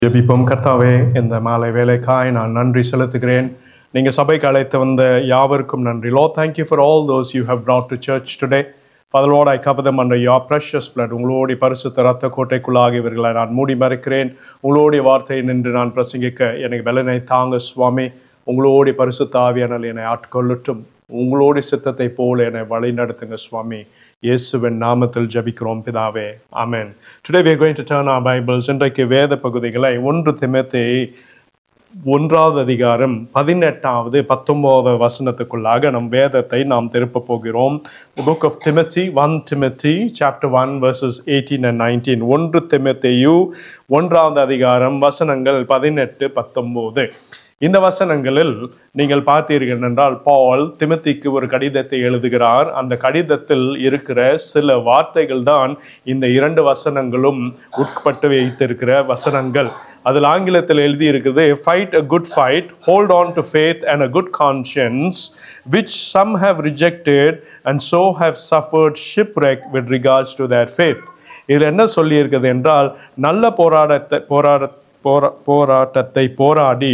ஜெபிப்போம் கர்த்தாவே இந்த மாலை வேலைக்காய் நான் நன்றி செலுத்துகிறேன் நீங்கள் சபைக்கு அழைத்து வந்த யாவருக்கும் நன்றி Lord thank you for all those you have brought to church today பதலோட ஐ கவதம் அன்ற யா ப்ரெஷஸ் பிளட் உங்களோடைய பரிசுத்த ரத்த கோட்டைக்குள்ளாக இவர்களை நான் மூடி மறைக்கிறேன் உங்களுடைய வார்த்தையை நின்று நான் பிரசங்கிக்க எனக்கு பலனை தாங்க சுவாமி உங்களுடைய பரிசுத்த ஆவியானால் என்னை ஆட்கொள்ளட்டும் உங்களுடைய சித்தத்தை போல என்னை வழி நடத்துங்க சுவாமி இயேசுவின் நாமத்தில் ஜபிக்கிறோம் பிதாவே ஆமென் today we are going to turn our bibles இன்றைக்கு வேத பகுதிகளை ஒன்று திமத்தை ஒன்றாவது அதிகாரம் பதினெட்டாவது பத்தொன்பதாவது வசனத்துக்குள்ளாக நம் வேதத்தை நாம் திருப்ப போகிறோம் the book of timothy 1 timothy chapter 1 verses 18 and 19 ஒன்று திமத்தேயு ஒன்றாவது அதிகாரம் வசனங்கள் பதினெட்டு பத்தொன்பது இந்த வசனங்களில் நீங்கள் பார்த்தீர்கள் என்றால் பால் திமத்திக்கு ஒரு கடிதத்தை எழுதுகிறார் அந்த கடிதத்தில் இருக்கிற சில வார்த்தைகள் தான் இந்த இரண்டு வசனங்களும் உட்பட்டு வைத்திருக்கிற வசனங்கள் அதில் ஆங்கிலத்தில் எழுதி இருக்குது fight a good fight hold on to faith and a good conscience which some have rejected and so have suffered shipwreck with regards to their faith இதில் என்ன சொல்லியிருக்குது என்றால் நல்ல போராட்டத்தை போராட போரா போராட்டத்தை போராடி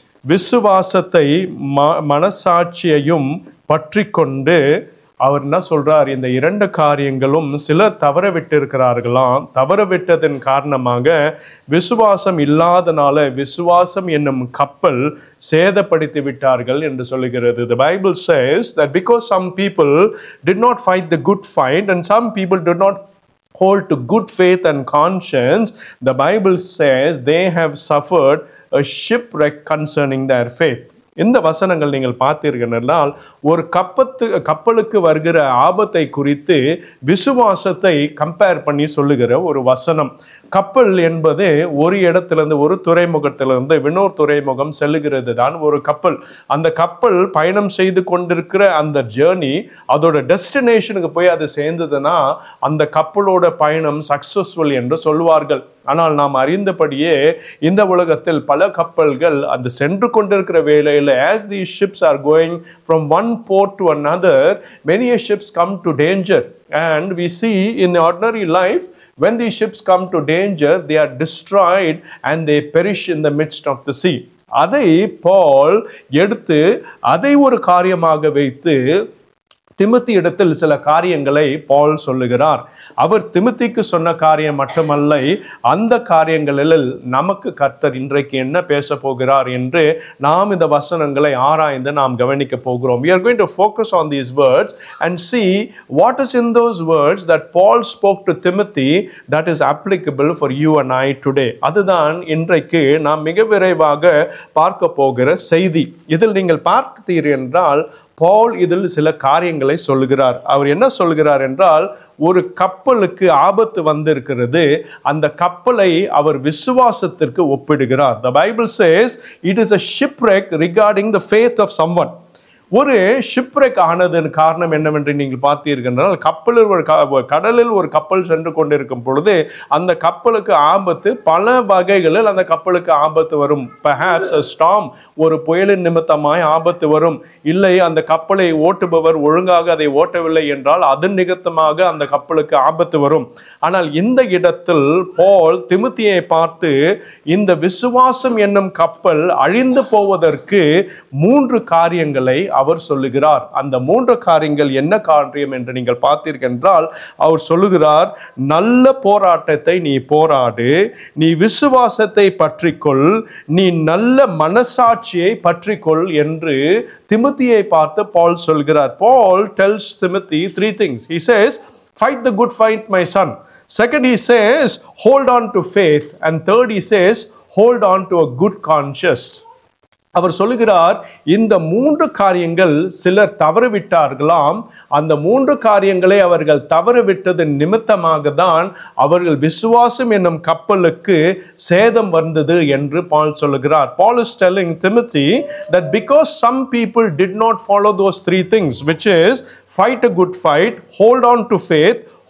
விசுவாசத்தை ம மனசாட்சியையும் பற்றி கொண்டு அவர் என்ன சொல்றார் இந்த இரண்டு காரியங்களும் சிலர் தவற விட்டு இருக்கிறார்களாம் தவற விட்டதன் காரணமாக விசுவாசம் இல்லாதனால விசுவாசம் என்னும் கப்பல் சேதப்படுத்தி விட்டார்கள் என்று சொல்லுகிறது the bible says that because some people did not fight the good fight and some people did not hold to good faith and conscience, the Bible says they have suffered a shipwreck concerning their faith. இந்த வசனங்கள் நீங்கள் பார்த்தீர்கள் என்றால் ஒரு கப்பத்து கப்பலுக்கு வருகிற ஆபத்தை குறித்து விசுவாசத்தை கம்பேர் பண்ணி சொல்லுகிற ஒரு வசனம் கப்பல் என்பது ஒரு இடத்திலிருந்து ஒரு துறைமுகத்திலிருந்து இன்னொரு துறைமுகம் செல்லுகிறது தான் ஒரு கப்பல் அந்த கப்பல் பயணம் செய்து கொண்டிருக்கிற அந்த ஜேர்னி அதோட டெஸ்டினேஷனுக்கு போய் அது சேர்ந்ததுன்னா அந்த கப்பலோட பயணம் சக்சஸ்ஃபுல் என்று சொல்வார்கள் ஆனால் நாம் அறிந்தபடியே இந்த உலகத்தில் பல கப்பல்கள் அந்த சென்று கொண்டிருக்கிற வேளையில் as these ships are going from one port to another many ships come to danger and we see in ordinary life when these ships come to danger they are destroyed and they perish in the midst of the sea அதை பால் எடுத்து அதை ஒரு காரியமாக வைத்து திமுத்தி இடத்தில் சில காரியங்களை பால் சொல்லுகிறார் அவர் திமுத்திக்கு சொன்ன காரியம் மட்டுமல்ல அந்த காரியங்களில் நமக்கு கர்த்தர் இன்றைக்கு என்ன பேச போகிறார் என்று நாம் இந்த வசனங்களை ஆராய்ந்து நாம் கவனிக்க போகிறோம் we are going to focus on these words and see what is in those words that Paul spoke to Timothy that is applicable for you and I today அதுதான் இன்றைக்கு நாம் மிக விரைவாக பார்க்க போகிற செய்தி இதில் நீங்கள் பார்த்தீர்கள் என்றால் பால் இதில் சில காரியங்களை சொல்லுகிறார் அவர் என்ன சொல்லுகிறார் என்றால் ஒரு கப்பலுக்கு ஆபத்து வந்திருக்கிறது அந்த கப்பலை அவர் விசுவாசத்திற்கு ஒப்பிடுகிறார் the Bible says it is a shipwreck regarding the faith of someone ஒரு ஷிப்ரெக் ஆனதன் காரணம் என்னவென்று நீங்கள் பார்த்தீர்கள் என்றால் கப்பலில் ஒரு க- ஒரு கடலில் ஒரு கப்பல் சென்று கொண்டிருக்கும் பொழுது அந்த கப்பலுக்கு ஆபத்து பல வகைகளில் அந்த கப்பலுக்கு ஆபத்து வரும் பெர்ஹாப்ஸ் ஸ்டாம் ஒரு புயலின் நிமித்தமாய் ஆபத்து வரும் இல்லை அந்த கப்பலை ஓட்டுபவர் ஒழுங்காக அதை ஓட்டவில்லை என்றால் அதன் நிமித்தமாக அந்த கப்பலுக்கு ஆபத்து வரும் ஆனால் இந்த இடத்தில் போல் திமுத்தியை பார்த்து இந்த விசுவாசம் என்னும் கப்பல் அழிந்து போவதற்கு மூன்று காரியங்களை அவர் சொல்லுகிறார் அந்த மூன்று காரியங்கள் என்ன காரியம் என்று நீங்கள் பார்த்தீர்கள் என்றால் அவர் சொல்லுகிறார் நல்ல போராட்டத்தை நீ போராடு நீ விசுவாசத்தை பற்றிக்கொள் நீ நல்ல மனசாட்சியை பற்றிக்கொள் என்று திமுத்தியை பார்த்து பால் சொல்கிறார் பால் tells Timothy three things he says fight the good fight my son second he says hold on to faith and third he says hold on to a good conscience அவர் சொல்லுகிறார் இந்த மூன்று காரியங்கள் சிலர் தவறவிட்டார்களாம் அந்த மூன்று காரியங்களை அவர்கள் தவறவிட்டதன் நிமித்தமாக தான் அவர்கள் விசுவாசம் என்னும் கப்பலுக்கு சேதம் வந்தது என்று பால் சொல்லுகிறார் Paul is telling Timothy that because some people did not follow those three things which is fight a good fight hold on to faith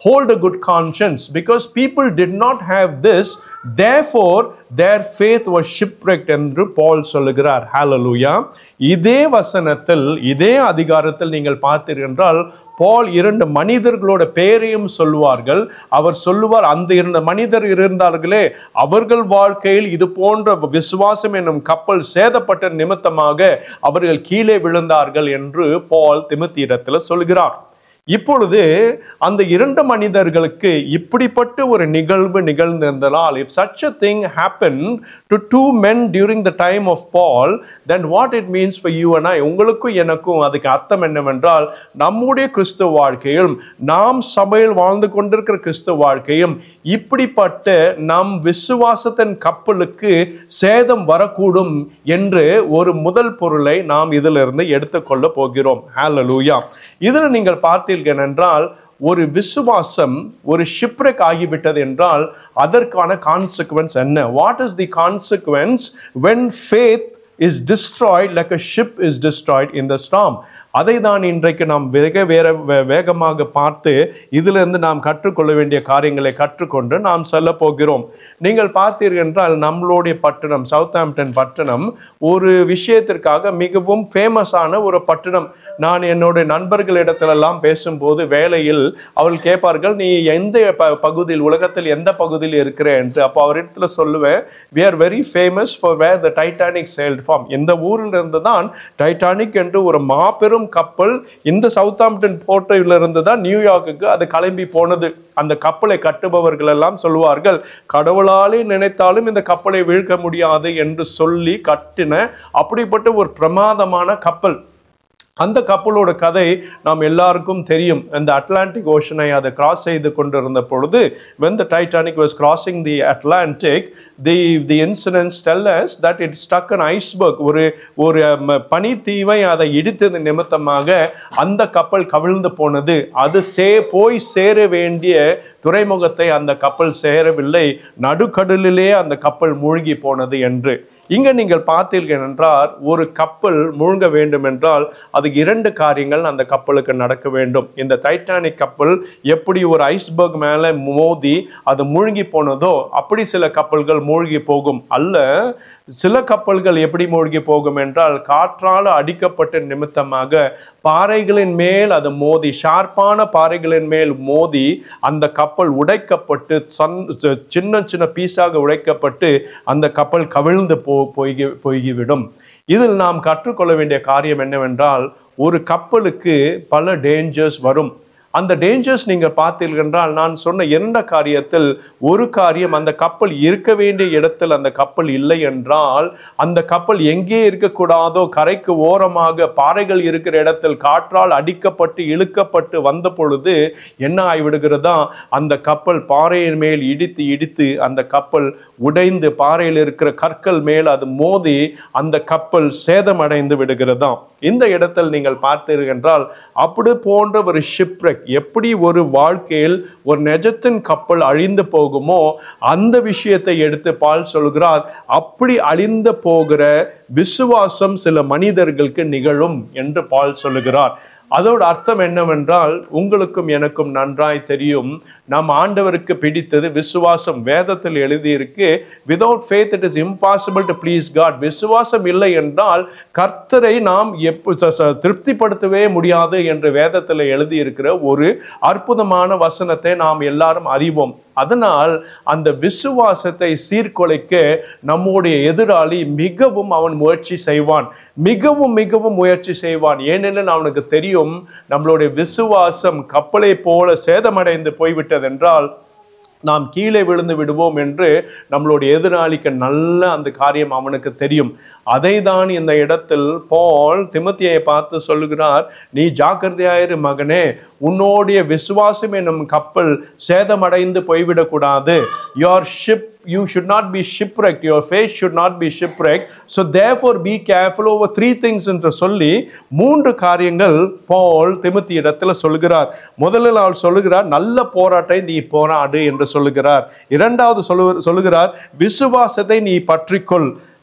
hold a good conscience because people did not have this therefore their faith was shipwrecked என்று பால் சொல்லுகிறார் ஹalleluya இதே வசனத்தில் இதே அதிகாரத்தில் நீங்கள் பார்த்தீர்கள் என்றால் பால் இரண்டு மனிதர்களோட பெயரையும் சொல்லுவார்கள் அவர் சொல்லுவார் அந்த இரண்டு மனிதர் இருந்தார்களே அவர்கள் வாழ்க்கையில் இது போன்ற விசுவாசம் என்னும் கப்பல் சேதப்பட்ட நிமித்தமாக அவர்கள் கீழே விழுந்தார்கள் என்று பால் திமுத்தியிடத்தில் சொல்கிறார் இப்பொழுது அந்த இரண்டு மனிதர்களுக்கு இப்படிப்பட்ட ஒரு நிகழ்வு நிகழ்ந்திருந்தனால் if such a thing happened to two men during the time of Paul then what it means for you and I உங்களுக்கும் எனக்கும் அதுக்கு அர்த்தம் என்னவென்றால் நம்முடைய கிறிஸ்துவ வாழ்க்கையும் நாம் சபையில் வாழ்ந்து கொண்டிருக்கிற கிறிஸ்துவ வாழ்க்கையும் இப்படிப்பட்ட நம் விசுவாசத்தின் கப்பலுக்கு சேதம் வரக்கூடும் என்று ஒரு முதல் பொருளை நாம் இதிலிருந்து எடுத்துக்கொள்ள போகிறோம் ஹalleluya இதில் நீங்கள் பார்த்தீர்கள் என்றால் ஒரு விசுவாசம் ஒரு ஷிப்ரெக் ஆகிவிட்டது என்றால் அதற்கான கான்சிக்வன்ஸ் என்ன what is the consequence when faith is destroyed like a ship is destroyed in the storm அதை தான் இன்றைக்கு நாம் வேக வேற வே- வேகமாக பார்த்து இதிலிருந்து நாம் கற்றுக்கொள்ள வேண்டிய காரியங்களை கற்றுக்கொண்டு நாம் செல்ல போகிறோம் நீங்கள் பார்த்தீர்கள் என்றால் நம்மளுடைய பட்டணம் சவுத்தாம்ப்டன் பட்டணம் ஒரு விஷயத்திற்காக மிகவும் ஃபேமஸான ஒரு பட்டணம் நான் என்னுடைய நண்பர்களிடத்திலெல்லாம் பேசும்போது வேலையில் அவர்கள் கேட்பார்கள் நீ எந்த ப பகுதியில் உலகத்தில் எந்த பகுதியில் இருக்கிற என்று அப்போ அவரிடத்துல சொல்லுவேன் we are very famous for where the Titanic sailed from இந்த ஊரில் இருந்து தான் டைட்டானிக் என்று ஒரு மாபெரும் கப்பல் இந்த சவுத்தாம்ப்டன் போர்ட்டிலிருந்து தான் நியூயார்க்குக்கு அது கிளம்பி போனது அந்த கப்பலை கட்டுபவர்கள் எல்லாம் சொல்லுவார்கள் கடவுளாலே நினைத்தாலும் இந்த கப்பலை வீழ்க்க முடியாது என்று சொல்லி கட்டின அப்படிப்பட்ட ஒரு பிரமாதமான கப்பல் அந்த கப்பலோட கதை நாம் எல்லாருக்கும் தெரியும் இந்த அட்லாண்டிக் ஓஷனை அதை கிராஸ் செய்து கொண்டிருந்த பொழுது when the titanic was crossing the atlantic the the incidents tell us that it struck an iceberg ஒரு ஒரு ம, பனித்தீவை அதை இடித்தது நிமித்தமாக அந்த கப்பல் கவிழ்ந்து போனது அது சே போய் சேர வேண்டிய துறைமுகத்தை அந்த கப்பல் சேரவில்லை நடுக்கடலிலே அந்த கப்பல் மூழ்கி போனது என்று இங்க நீங்கள் பார்த்தீர்கள் என்றால் ஒரு கப்பல் மூழ்க வேண்டும் என்றால் அதுக்கு இரண்டு காரியங்கள் அந்த கப்பலுக்கு நடக்க வேண்டும் இந்த டைட்டானிக் கப்பல் எப்படி ஒரு ஐஸ்பர்க் மேலே மோதி அது மூழ்கி போனதோ அப்படி சில கப்பல்கள் மூழ்கி போகும் அல்ல சில கப்பல்கள் எப்படி மூழ்கி போகும் என்றால் காற்றால் அடிக்கப்பட்ட நிமித்தமாக பாறைகளின் மேல் அது மோதி ஷார்ப்பான பாறைகளின் மேல் மோதி அந்த கப்பல் உடைக்கப்பட்டு சன் சின்ன சின்ன பீஸாக உடைக்கப்பட்டு அந்த கப்பல் கவிழ்ந்து போ போய்கி போய்விடும் இதில் நாம் கற்றுக்கொள்ள வேண்டிய காரியம் என்னவென்றால் ஒரு கப்பலுக்கு பல டேஞ்சர்ஸ் வரும் அந்த டேஞ்சர்ஸ் நீங்கள் பார்த்தீர்கள் என்றால் நான் சொன்ன எந்த காரியத்தில் ஒரு காரியம் அந்த கப்பல் இருக்க வேண்டிய இடத்தில் அந்த கப்பல் இல்லை என்றால் அந்த கப்பல் எங்கே இருக்கக்கூடாதோ கரைக்கு ஓரமாக பாறைகள் இருக்கிற இடத்தில் காற்றால் அடிக்கப்பட்டு இழுக்கப்பட்டு வந்த பொழுது என்ன ஆகிவிடுகிறதா அந்த கப்பல் பாறையின் மேல் இடித்து இடித்து அந்த கப்பல் உடைந்து பாறையில் இருக்கிற கற்கள் மேல் அது மோதி அந்த கப்பல் சேதமடைந்து விடுகிறதாம் இந்த இடத்தில் நீங்கள் பார்த்தீர்கள் என்றால் அப்படி போன்ற ஒரு ஷிப்ரெக் எப்படி ஒரு வாழ்க்கையில் ஒரு நெஜத்தின் கப்பல் அழிந்து போகுமோ அந்த விஷயத்தை எடுத்து பால் சொல்கிறார் அப்படி அழிந்து போகிற விசுவாசம் சில மனிதர்களுக்கு நிகழும் என்று பால் சொல்லுகிறார் அதோட அர்த்தம் என்னவென்றால் உங்களுக்கும் எனக்கும் நன்றாய் தெரியும் நம் ஆண்டவருக்கு பிடித்தது விசுவாசம் வேதத்தில் எழுதியிருக்கு without faith it is impossible to please God விசுவாசம் இல்லை என்றால் கர்த்தரை நாம் எப்ப ச- ச- திருப்திப்படுத்தவே முடியாது என்று வேதத்தில் எழுதியிருக்கிற ஒரு அற்புதமான வசனத்தை நாம் எல்லாரும் அறிவோம் அதனால் அந்த விசுவாசத்தை சீர்குலைக்க நம்முடைய எதிராளி மிகவும் அவன் முயற்சி செய்வான் மிகவும் மிகவும் முயற்சி செய்வான் ஏனெனில் அவனுக்கு தெரியும் நம்மளுடைய விசுவாசம் கப்பலை போல சேதமடைந்து போய்விட்டது என்றால் நாம் கீழே விழுந்து விடுவோம் என்று நம்மளுடைய எதிராளிக்கு நல்ல அந்த காரியம் அவனுக்கு தெரியும் அதை தான் இந்த இடத்தில் பால் திமுத்தியை பார்த்து சொல்லுகிறார் நீ ஜாக்கிரதையாயிரு மகனே உன்னுடைய விசுவாசம் என்னும் கப்பல் சேதமடைந்து போய்விடக்கூடாது your ship you should not be shipwrecked your faith should not be shipwrecked so therefore be careful over three things என்று சொல்லி மூன்று காரியங்கள் பால் திமுத்தி இடத்துல சொல்லுகிறார் முதலில் அவர் சொல்லுகிறார் நல்ல போராட்டை நீ போராடு என்று சொல்லுகிறார் இரண்டாவது சொல்லு சொல்லுகிறார் விசுவாசத்தை நீ பற்றிக்கொள்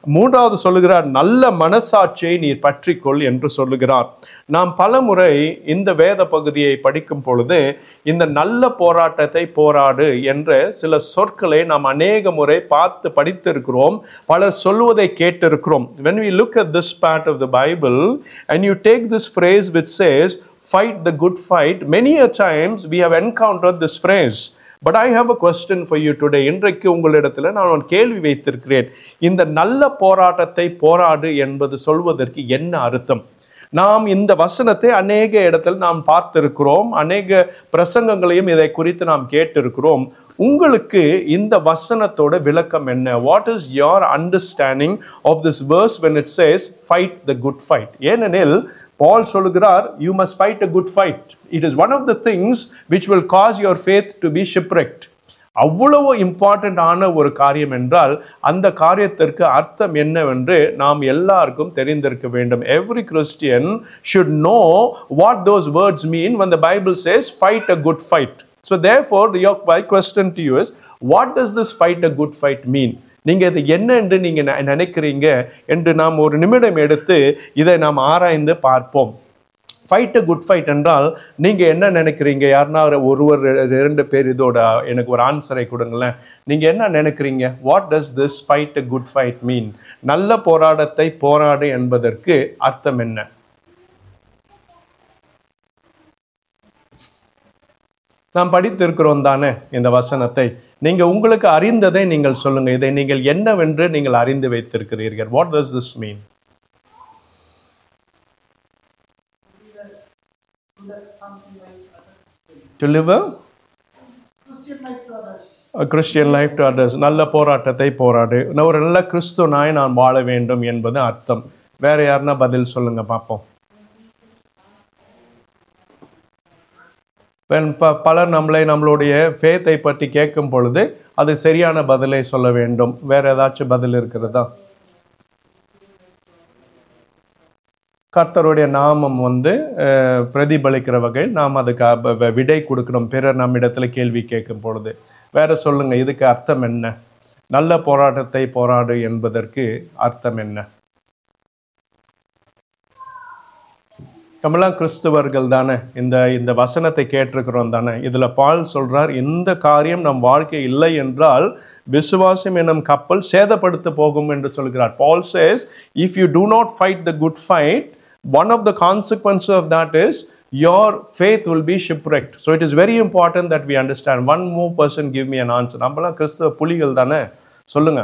மூன்றாவது சொல்லுகிறார் நல்ல மனசாட்சியை நீர் பற்றிக்கொள் என்று சொல்லுகிறார் நாம் பலமுறை இந்த வேத பகுதியை படிக்கும் பொழுது இந்த நல்ல போராட்டத்தை போராடு என்ற சில சொற்களை நாம் அநேக முறை பார்த்து படித்திருக்கிறோம் பலர் சொல்வதை கேட்டிருக்கிறோம் when we look at this part of the bible and you take this phrase which says fight the good fight many a times we have encountered this phrase but I have a question for you today இன்றைக்கு உங்களிடத்தில் நான் ஒரு கேள்வி வைத்திருக்கிறேன் இந்த நல்ல போராட்டத்தை போராடு என்பது சொல்வதற்கு என்ன அர்த்தம் நாம் இந்த வசனத்தை அநேக இடத்தில் நாம் பார்த்திருக்கிறோம் அநேக பிரசங்கங்களையும் இதை குறித்து நாம் கேட்டிருக்கிறோம் உங்களுக்கு இந்த வசனத்தோட விளக்கம் என்ன what is your understanding of this verse when it says fight the good fight ஏனெனில் பால் சொல்லுகிறார் you must fight a good fight it is one of the things which will cause your faith to be shipwrecked அவ்வளவு important ஆன ஒரு காரியம் என்றால் அந்த காரியத்திற்கு அர்த்தம் என்னவென்று நாம் எல்லாருக்கும் தெரிந்திருக்க வேண்டும் every Christian should know what those words mean when the bible says fight a good fight so therefore your my question to you is what does this fight a good fight mean நீங்க இது என்ன என்று நீங்க நெ- நினைக்கிறீங்க என்று நாம் ஒரு நிமிடம் எடுத்து இதை நாம் ஆராய்ந்து பார்ப்போம் ஃபைட் அ குட் ஃபைட் என்றால் நீங்க என்ன நினைக்கிறீங்க யாருன்னா ஒரு- ஒருவர் ரெ- இரண்டு பேர் இதோட எனக்கு ஒரு ஆன்சரை கொடுங்களேன் நீங்க என்ன நினைக்கிறீங்க what does this fight a good fight mean நல்ல போராட்டத்தை போராடு என்பதற்கு அர்த்தம் என்ன நாம் படித்திருக்கிறோம் தானே இந்த வசனத்தை நீங்க உங்களுக்கு அறிந்ததை நீங்கள் சொல்லுங்க இதை நீங்கள் என்னவென்று நீங்கள் அறிந்து வைத்திருக்கிறீர்கள் what does this mean to live a Christian life to others. Christian life to others நல்ல போராட்டத்தை போராடு நான் ஒரு நல்ல கிறிஸ்துவனாய் நான் வாழ வேண்டும் என்பது அர்த்தம் வேற யாருன்னா பதில் சொல்லுங்க பார்ப்போம் When ப பலர் நம்மளை நம்மளுடைய ஃபேத்தை பற்றி கேட்கும் பொழுது அது சரியான பதிலை சொல்ல வேண்டும் வேற ஏதாச்சும் பதில் இருக்கிறதா கர்த்தருடைய நாமம் வந்து அஹ், பிரதிபலிக்கிற வகையில் நாம் அதுக்கு அப- வ- விடை கொடுக்கணும் பிறர் நம்மிடத்துல கேள்வி கேட்கும் பொழுது வேற சொல்லுங்க இதுக்கு அர்த்தம் என்ன நல்ல போராட்டத்தை போராடு என்பதற்கு அர்த்தம் என்ன நம்மளாம் கிறிஸ்துவர்கள் தானே இந்த இந்த வசனத்தை கேட்டிருக்கிறோம் தானே இதுல பால் சொல்றார் இந்த காரியம் நம் வாழ்க்கை இல்லை என்றால் விசுவாசம் என்னும் கப்பல் சேதப்படுத்த போகும் என்று சொல்கிறார் பால் says if you do not fight the good fight one of the consequences of that is your faith will be shipwrecked so it is very important that we understand one more person give me an answer நம்மளாம் கிறிஸ்துவ புலிகள் தானே சொல்லுங்க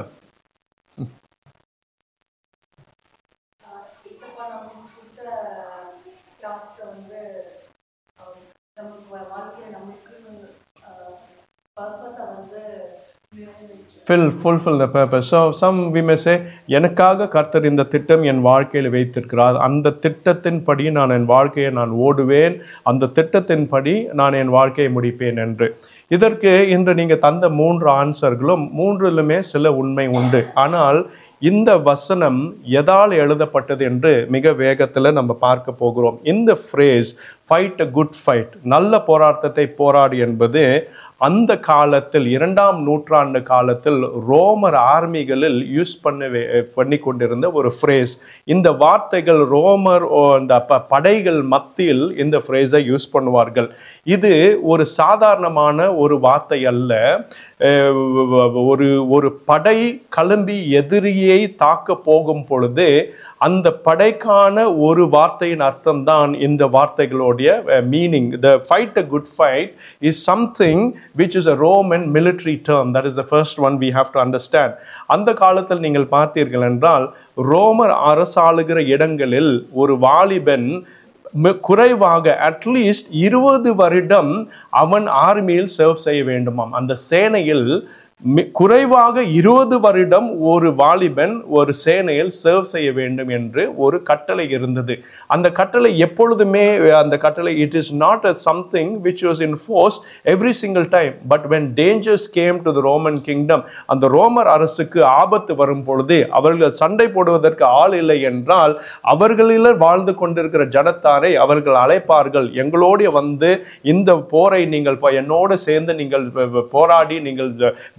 இசப்பா நமக்கு கொடுத்த டாஸ்க்கை வந்து அஹ், நமக்கு வ- வாழ்க்கையில நமக்கு பர்பஸை வந்து நிறைவேற்று fill fulfill the purpose so some we may say எனக்காக கர்த்தர் இந்த திட்டம் என் வாழ்க்கையில் வைத்திருக்கிறார் அந்த திட்டத்தின்படி நான் என் வாழ்க்கையை நான் ஓடுவேன் அந்த திட்டத்தின்படி நான் என் வாழ்க்கையை முடிப்பேன் என்று இதற்கு இன்று நீங்க தந்த மூன்று ஆன்சர்களும் மூன்றிலுமே சில உண்மை உண்டு ஆனால் இந்த வசனம் எதால் எழுதப்பட்டது என்று மிக வேகத்துல நம்ம பார்க்க போகிறோம் இந்த phrase fight a good fight நல்ல போராட்டத்தை போராடு என்பது அந்த காலத்தில் இரண்டாம் நூற்றாண்டு காலத்தில் ரோமர் ஆர்மிகளில் யூஸ் பண்ண பண்ணி கொண்டிருந்த ஒரு ஃப்ரேஸ் இந்த வார்த்தைகள் ரோமர் ஓ, இந்த ப- படைகள் மத்தியில் இந்த ஃப்ரேஸை யூஸ் பண்ணுவார்கள் இது ஒரு சாதாரணமான ஒரு வார்த்தை அல்ல அஹ், ஒரு ஒரு படை கிளம்பி எதிரியை தாக்க போகும் பொழுது அந்த படைக்கான ஒரு வார்த்தையின் அர்த்தம் தான் இந்த வார்த்தைகளுடைய meaning the fight a good fight is something which is a Roman military term that is the first one we have to understand அந்த காலத்தில் நீங்கள் பார்த்தீர்கள் என்றால் ரோமர் அரசாளுகிற இடங்களில் ஒரு வாலிபன் மி- குறைவாக அட்லீஸ்ட் இருபது வருடம் அவன் ஆர்மியில் சர்வ் செய்ய வேண்டுமாம் அந்த சேனையில் மி- குறைவாக இருபது வருடம் ஒரு வாலிபன் ஒரு சேனையில் சர்வ் செய்ய வேண்டும் என்று ஒரு கட்டளை இருந்தது அந்த கட்டளை எப்பொழுதுமே அந்த கட்டளை it is not a something which was in force every single time but when dangers came to the Roman kingdom அந்த ரோமர் அரசுக்கு ஆபத்து வரும் பொழுது அவர்கள் சண்டை போடுவதற்கு ஆள் இல்லை என்றால் அவர்களில் வாழ்ந்து கொண்டிருக்கிற ஜனத்தாரை அவர்கள் அழைப்பார்கள் எங்களோடு வந்து இந்த போரை நீங்கள் ப- என்னோடு சேர்ந்து நீங்கள் வ- வ- போராடி நீங்கள் ஜ-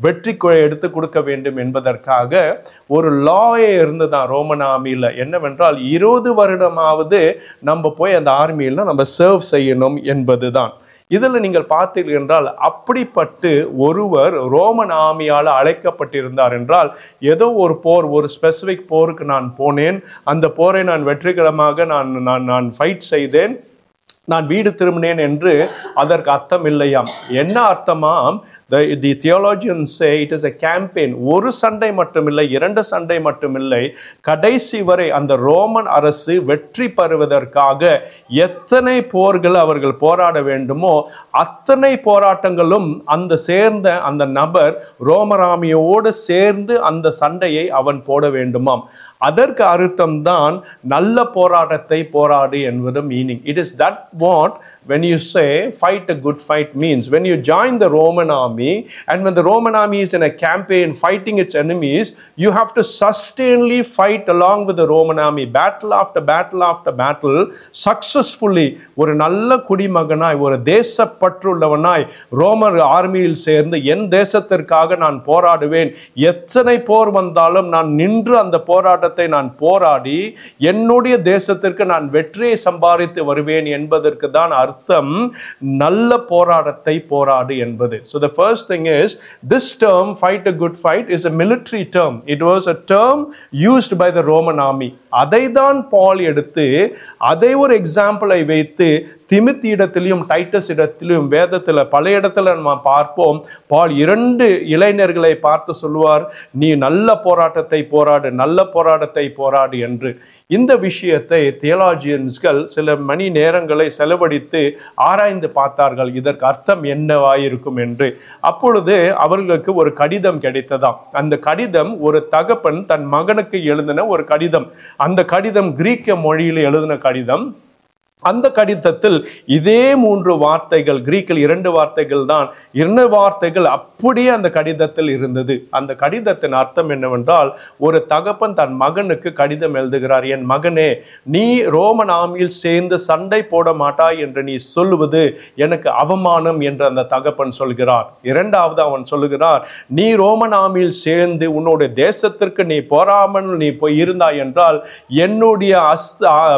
வெற்றி கு- எடுத்து கொடுக்க வேண்டும் என்பதற்காக ஒரு லாயே இருந்துதான் ரோமன் ஆர்மியில் என்னவென்றால் இருபது வருடமாவது நம்ம போய் அந்த ஆர்மியில் நம்ம சர்வ் செய்யணும் என்பதுதான் இதில் நீங்கள் பார்த்தீர்கள் என்றால் அப்படிப்பட்டு ஒருவர் ரோமன் ஆமியால் அழைக்கப்பட்டிருந்தார் என்றால் ஏதோ ஒரு போர் ஒரு ஸ்பெசிபிக் போருக்கு நான் போனேன் அந்த போரை நான் வெற்றிகரமாக நான் நான் நான் ஃபைட் செய்தேன் நான் வீடு திரும்பினேன் என்று அதற்கு அர்த்தம் இல்லையாம் என்ன அர்த்தமாம் the the theologians say it is a campaign ஒரு சண்டை மட்டுமில்லை இரண்டு சண்டை மட்டுமில்லை கடைசி வரை அந்த ரோமன் அரசு வெற்றி பெறுவதற்காக எத்தனை போர்கள் அவர்கள் போராட வேண்டுமோ அத்தனை போராட்டங்களும் அந்த சேர்ந்த அந்த நபர் ரோமராமியோடு சேர்ந்து அந்த சண்டையை அவன் போட வேண்டுமாம் அதற்கு அர்த்தம் தான் நல்ல போராட்டத்தை போராடு என்பது meaning it is that what when you say fight a good fight means when you join the Roman army and when the roman army is in a campaign fighting its enemies you have to sustainably fight along with the roman army battle after battle after battle successfully ஒரு நல்ல குடிமகனாய் ஒரு தேசப்பற்றுள்ளவனாய் ரோமர் ஆர்மியில் சேர்ந்து என் தேசத்திற்காக நான் போராடுவேன் எத்தனை போர் வந்தாலும் நான் நின்று அந்த போராட்டத்தை நான் போராடி என்னுடைய தேசத்திற்கு நான் வெற்றியை சம்பாதித்து வருவேன் என்பதற்கு தான் அர்த்தம் நல்ல போராட்டத்தை போராடு என்பது so the first thing is this term fight a good fight is a military term it was a term used by the roman army அதை தான் பால் எடுத்து அதை ஒரு எக்ஸாம்பிளை வைத்து திமித்தி இடத்திலும் டைட்டஸ் இடத்திலும் வேதத்தில் பல இடத்துல நம்ம பார்ப்போம் பால் இரண்டு இளைஞர்களை பார்த்து சொல்லுவார் நீ நல்ல போராட்டத்தை போராடு நல்ல போராட்டத்தை போராடு என்று இந்த விஷயத்தை தியலாஜியன்ஸ்கள் சில மணி நேரங்களை செலவழித்து ஆராய்ந்து பார்த்தார்கள் இதற்கு அர்த்தம் என்னவாயிருக்கும் என்று அப்பொழுது அவர்களுக்கு ஒரு கடிதம் கிடைத்ததாம் அந்த கடிதம் ஒரு தகப்பன் தன் மகனுக்கு எழுதின ஒரு கடிதம் அந்த கடிதம் கிரீக்க மொழியில் எழுதின கடிதம் அந்த கடிதத்தில் இதே மூன்று வார்த்தைகள் கிரீக்கில் இரண்டு வார்த்தைகள் தான் இரண்டு வார்த்தைகள் அப்படியே அந்த கடிதத்தில் இருந்தது அந்த கடிதத்தின் அர்த்தம் என்னவென்றால் ஒரு தகப்பன் தன் மகனுக்கு கடிதம் எழுதுகிறார் என் மகனே நீ ரோமன் ஆமியில் சேர்ந்து சண்டை போட மாட்டாய் என்று நீ சொல்லுவது எனக்கு அவமானம் என்று அந்த தகப்பன் சொல்கிறார் இரண்டாவது அவன் சொல்லுகிறார் நீ ரோமன் ஆமியில் சேர்ந்து உன்னுடைய தேசத்திற்கு நீ போராமல் நீ போய் இருந்தாய் என்றால் என்னுடைய as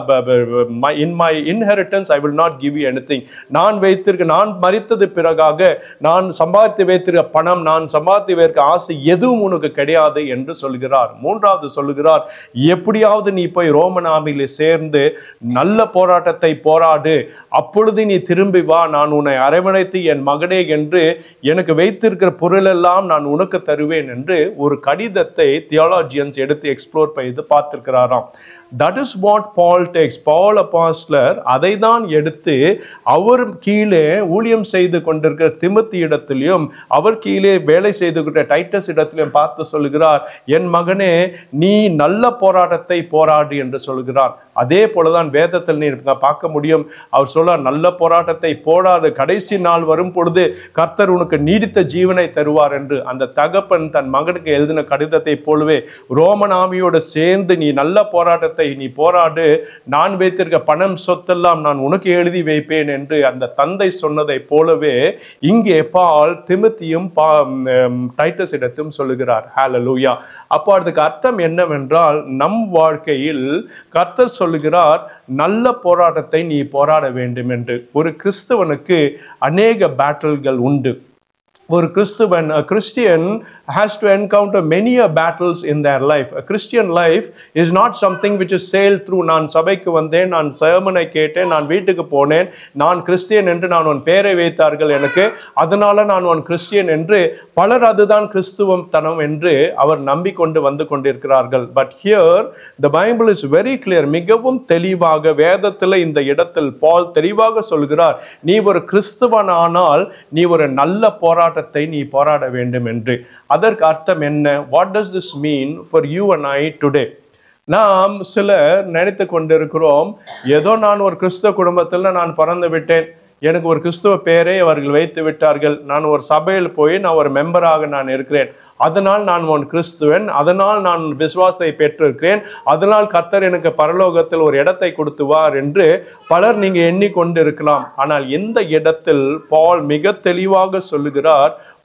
in my inheritance I will not give you anything நான் வைத்திருக்க நான் மறித்தது பிறகாக நான் சம்பாதித்து வைத்திருக்க பணம் நான் சம்பாதித்து வைக்க ஆசை எதுவும் உனக்கு கிடையாது என்று சொல்கிறார் மூன்றாவது சொல்லுகிறார் எப்படியாவது நீ போய் ரோமன் ஆர்மியில் சேர்ந்து நல்ல போராட்டத்தை போராடு அப்பொழுது நீ திரும்பி வா நான் உன்னை அரவணைத்து என் மகனே என்று எனக்கு வைத்திருக்கிற பொருளெல்லாம் நான் உனக்கு தருவேன் என்று ஒரு கடிதத்தை தியாலஜியன்ஸ் எடுத்து எக்ஸ்ப்ளோர் செய்து பார்த்திருக்கிறாராம் that is what Paul takes Paul apostle அதை தான் எடுத்து அவர் கீழே ஊழியம் செய்து கொண்டிருக்கிற திமுத்தி இடத்திலையும் அவர் கீழே வேலை செய்து கொண்ட டைட்டஸ் இடத்திலையும் பார்த்து சொல்லுகிறார் என் மகனே நீ நல்ல போராட்டத்தை போராடு என்று சொல்கிறார் அதே போலதான் வேதத்தில் நீ பார்க்க முடியும் அவர் சொல்றார் நல்ல போராட்டத்தை போராடு கடைசி நாள் வரும் பொழுது கர்த்தர் உனக்கு நீடித்த ஜீவனை தருவார் என்று அந்த தகப்பன் தன் மகனுக்கு எழுதின கடிதத்தை போலவே ரோமன் ஆமியோடு சேர்ந்து நீ நல்ல போராட்டத்தை நீ போராடு நான் வைத்திருக்க பணம் சொத்தெல்லாம் நான் உனக்கு எழுதி வைப்பேன் என்று அந்த தந்தை சொன்னதை போலவே இங்கே பால் திமுத்தியும் பா ம், டைட்டஸ் இடத்தும் சொல்லுகிறார் ஹalleluya அப்போ அதுக்கு அர்த்தம் என்னவென்றால் நம் வாழ்க்கையில் கர்த்தர் சொல்லுகிறார் நல்ல போராட்டத்தை நீ போராட வேண்டும் என்று ஒரு கிறிஸ்தவனுக்கு அநேக பேட்டில்கள் உண்டு ஒரு கிறிஸ்துவன் a Christian has to encounter many a battles in their life. A Christian life is not something which is sailed through. நான் சபைக்கு வந்தேன் நான் sermon-ஐ கேட்டேன் நான் வீட்டுக்கு போனேன் நான் கிறிஸ்டியன் என்று நான் உன் பேரை வைத்தார்கள் எனக்கு அதனால நான் உன் கிறிஸ்டியன் என்று பலர் அதுதான் கிறிஸ்துவம் தனம் என்று அவர் நம்பிக்கொண்டு வந்து கொண்டிருக்கிறார்கள் but here the Bible is very clear மிகவும் தெளிவாக வேதத்தில் இந்த இடத்தில் பால் தெளிவாக சொல்கிறார் நீ ஒரு கிறிஸ்துவனானால் நீ ஒரு நல்ல போராட்டத்தை நீ போராட வேண்டும் என்று அதற்கு அர்த்தம் என்ன what does this mean for you and I today நாம் சிலர் நினைத்து கொண்டிருக்கிறோம் ஏதோ நான் ஒரு கிறிஸ்தவ குடும்பத்தில் நான் பிறந்து விட்டேன் எனக்கு ஒரு கிறிஸ்துவ பெயரை அவர்கள் வைத்து விட்டார்கள் நான் ஒரு சபையில் போய் நான் ஒரு மெம்பராக நான் இருக்கிறேன் அதனால் நான் ஒரு கிறிஸ்துவன் அதனால் நான் விசுவாசத்தை பெற்றிருக்கிறேன் அதனால் கர்த்தர் எனக்கு பரலோகத்தில் ஒரு இடத்தை கொடுத்துவார் என்று பலர் நீங்க எண்ணிக்கொண்டு இருக்கலாம் ஆனால் இந்த இடத்தில் பால் மிக தெளிவாக சொல்லுகிறார்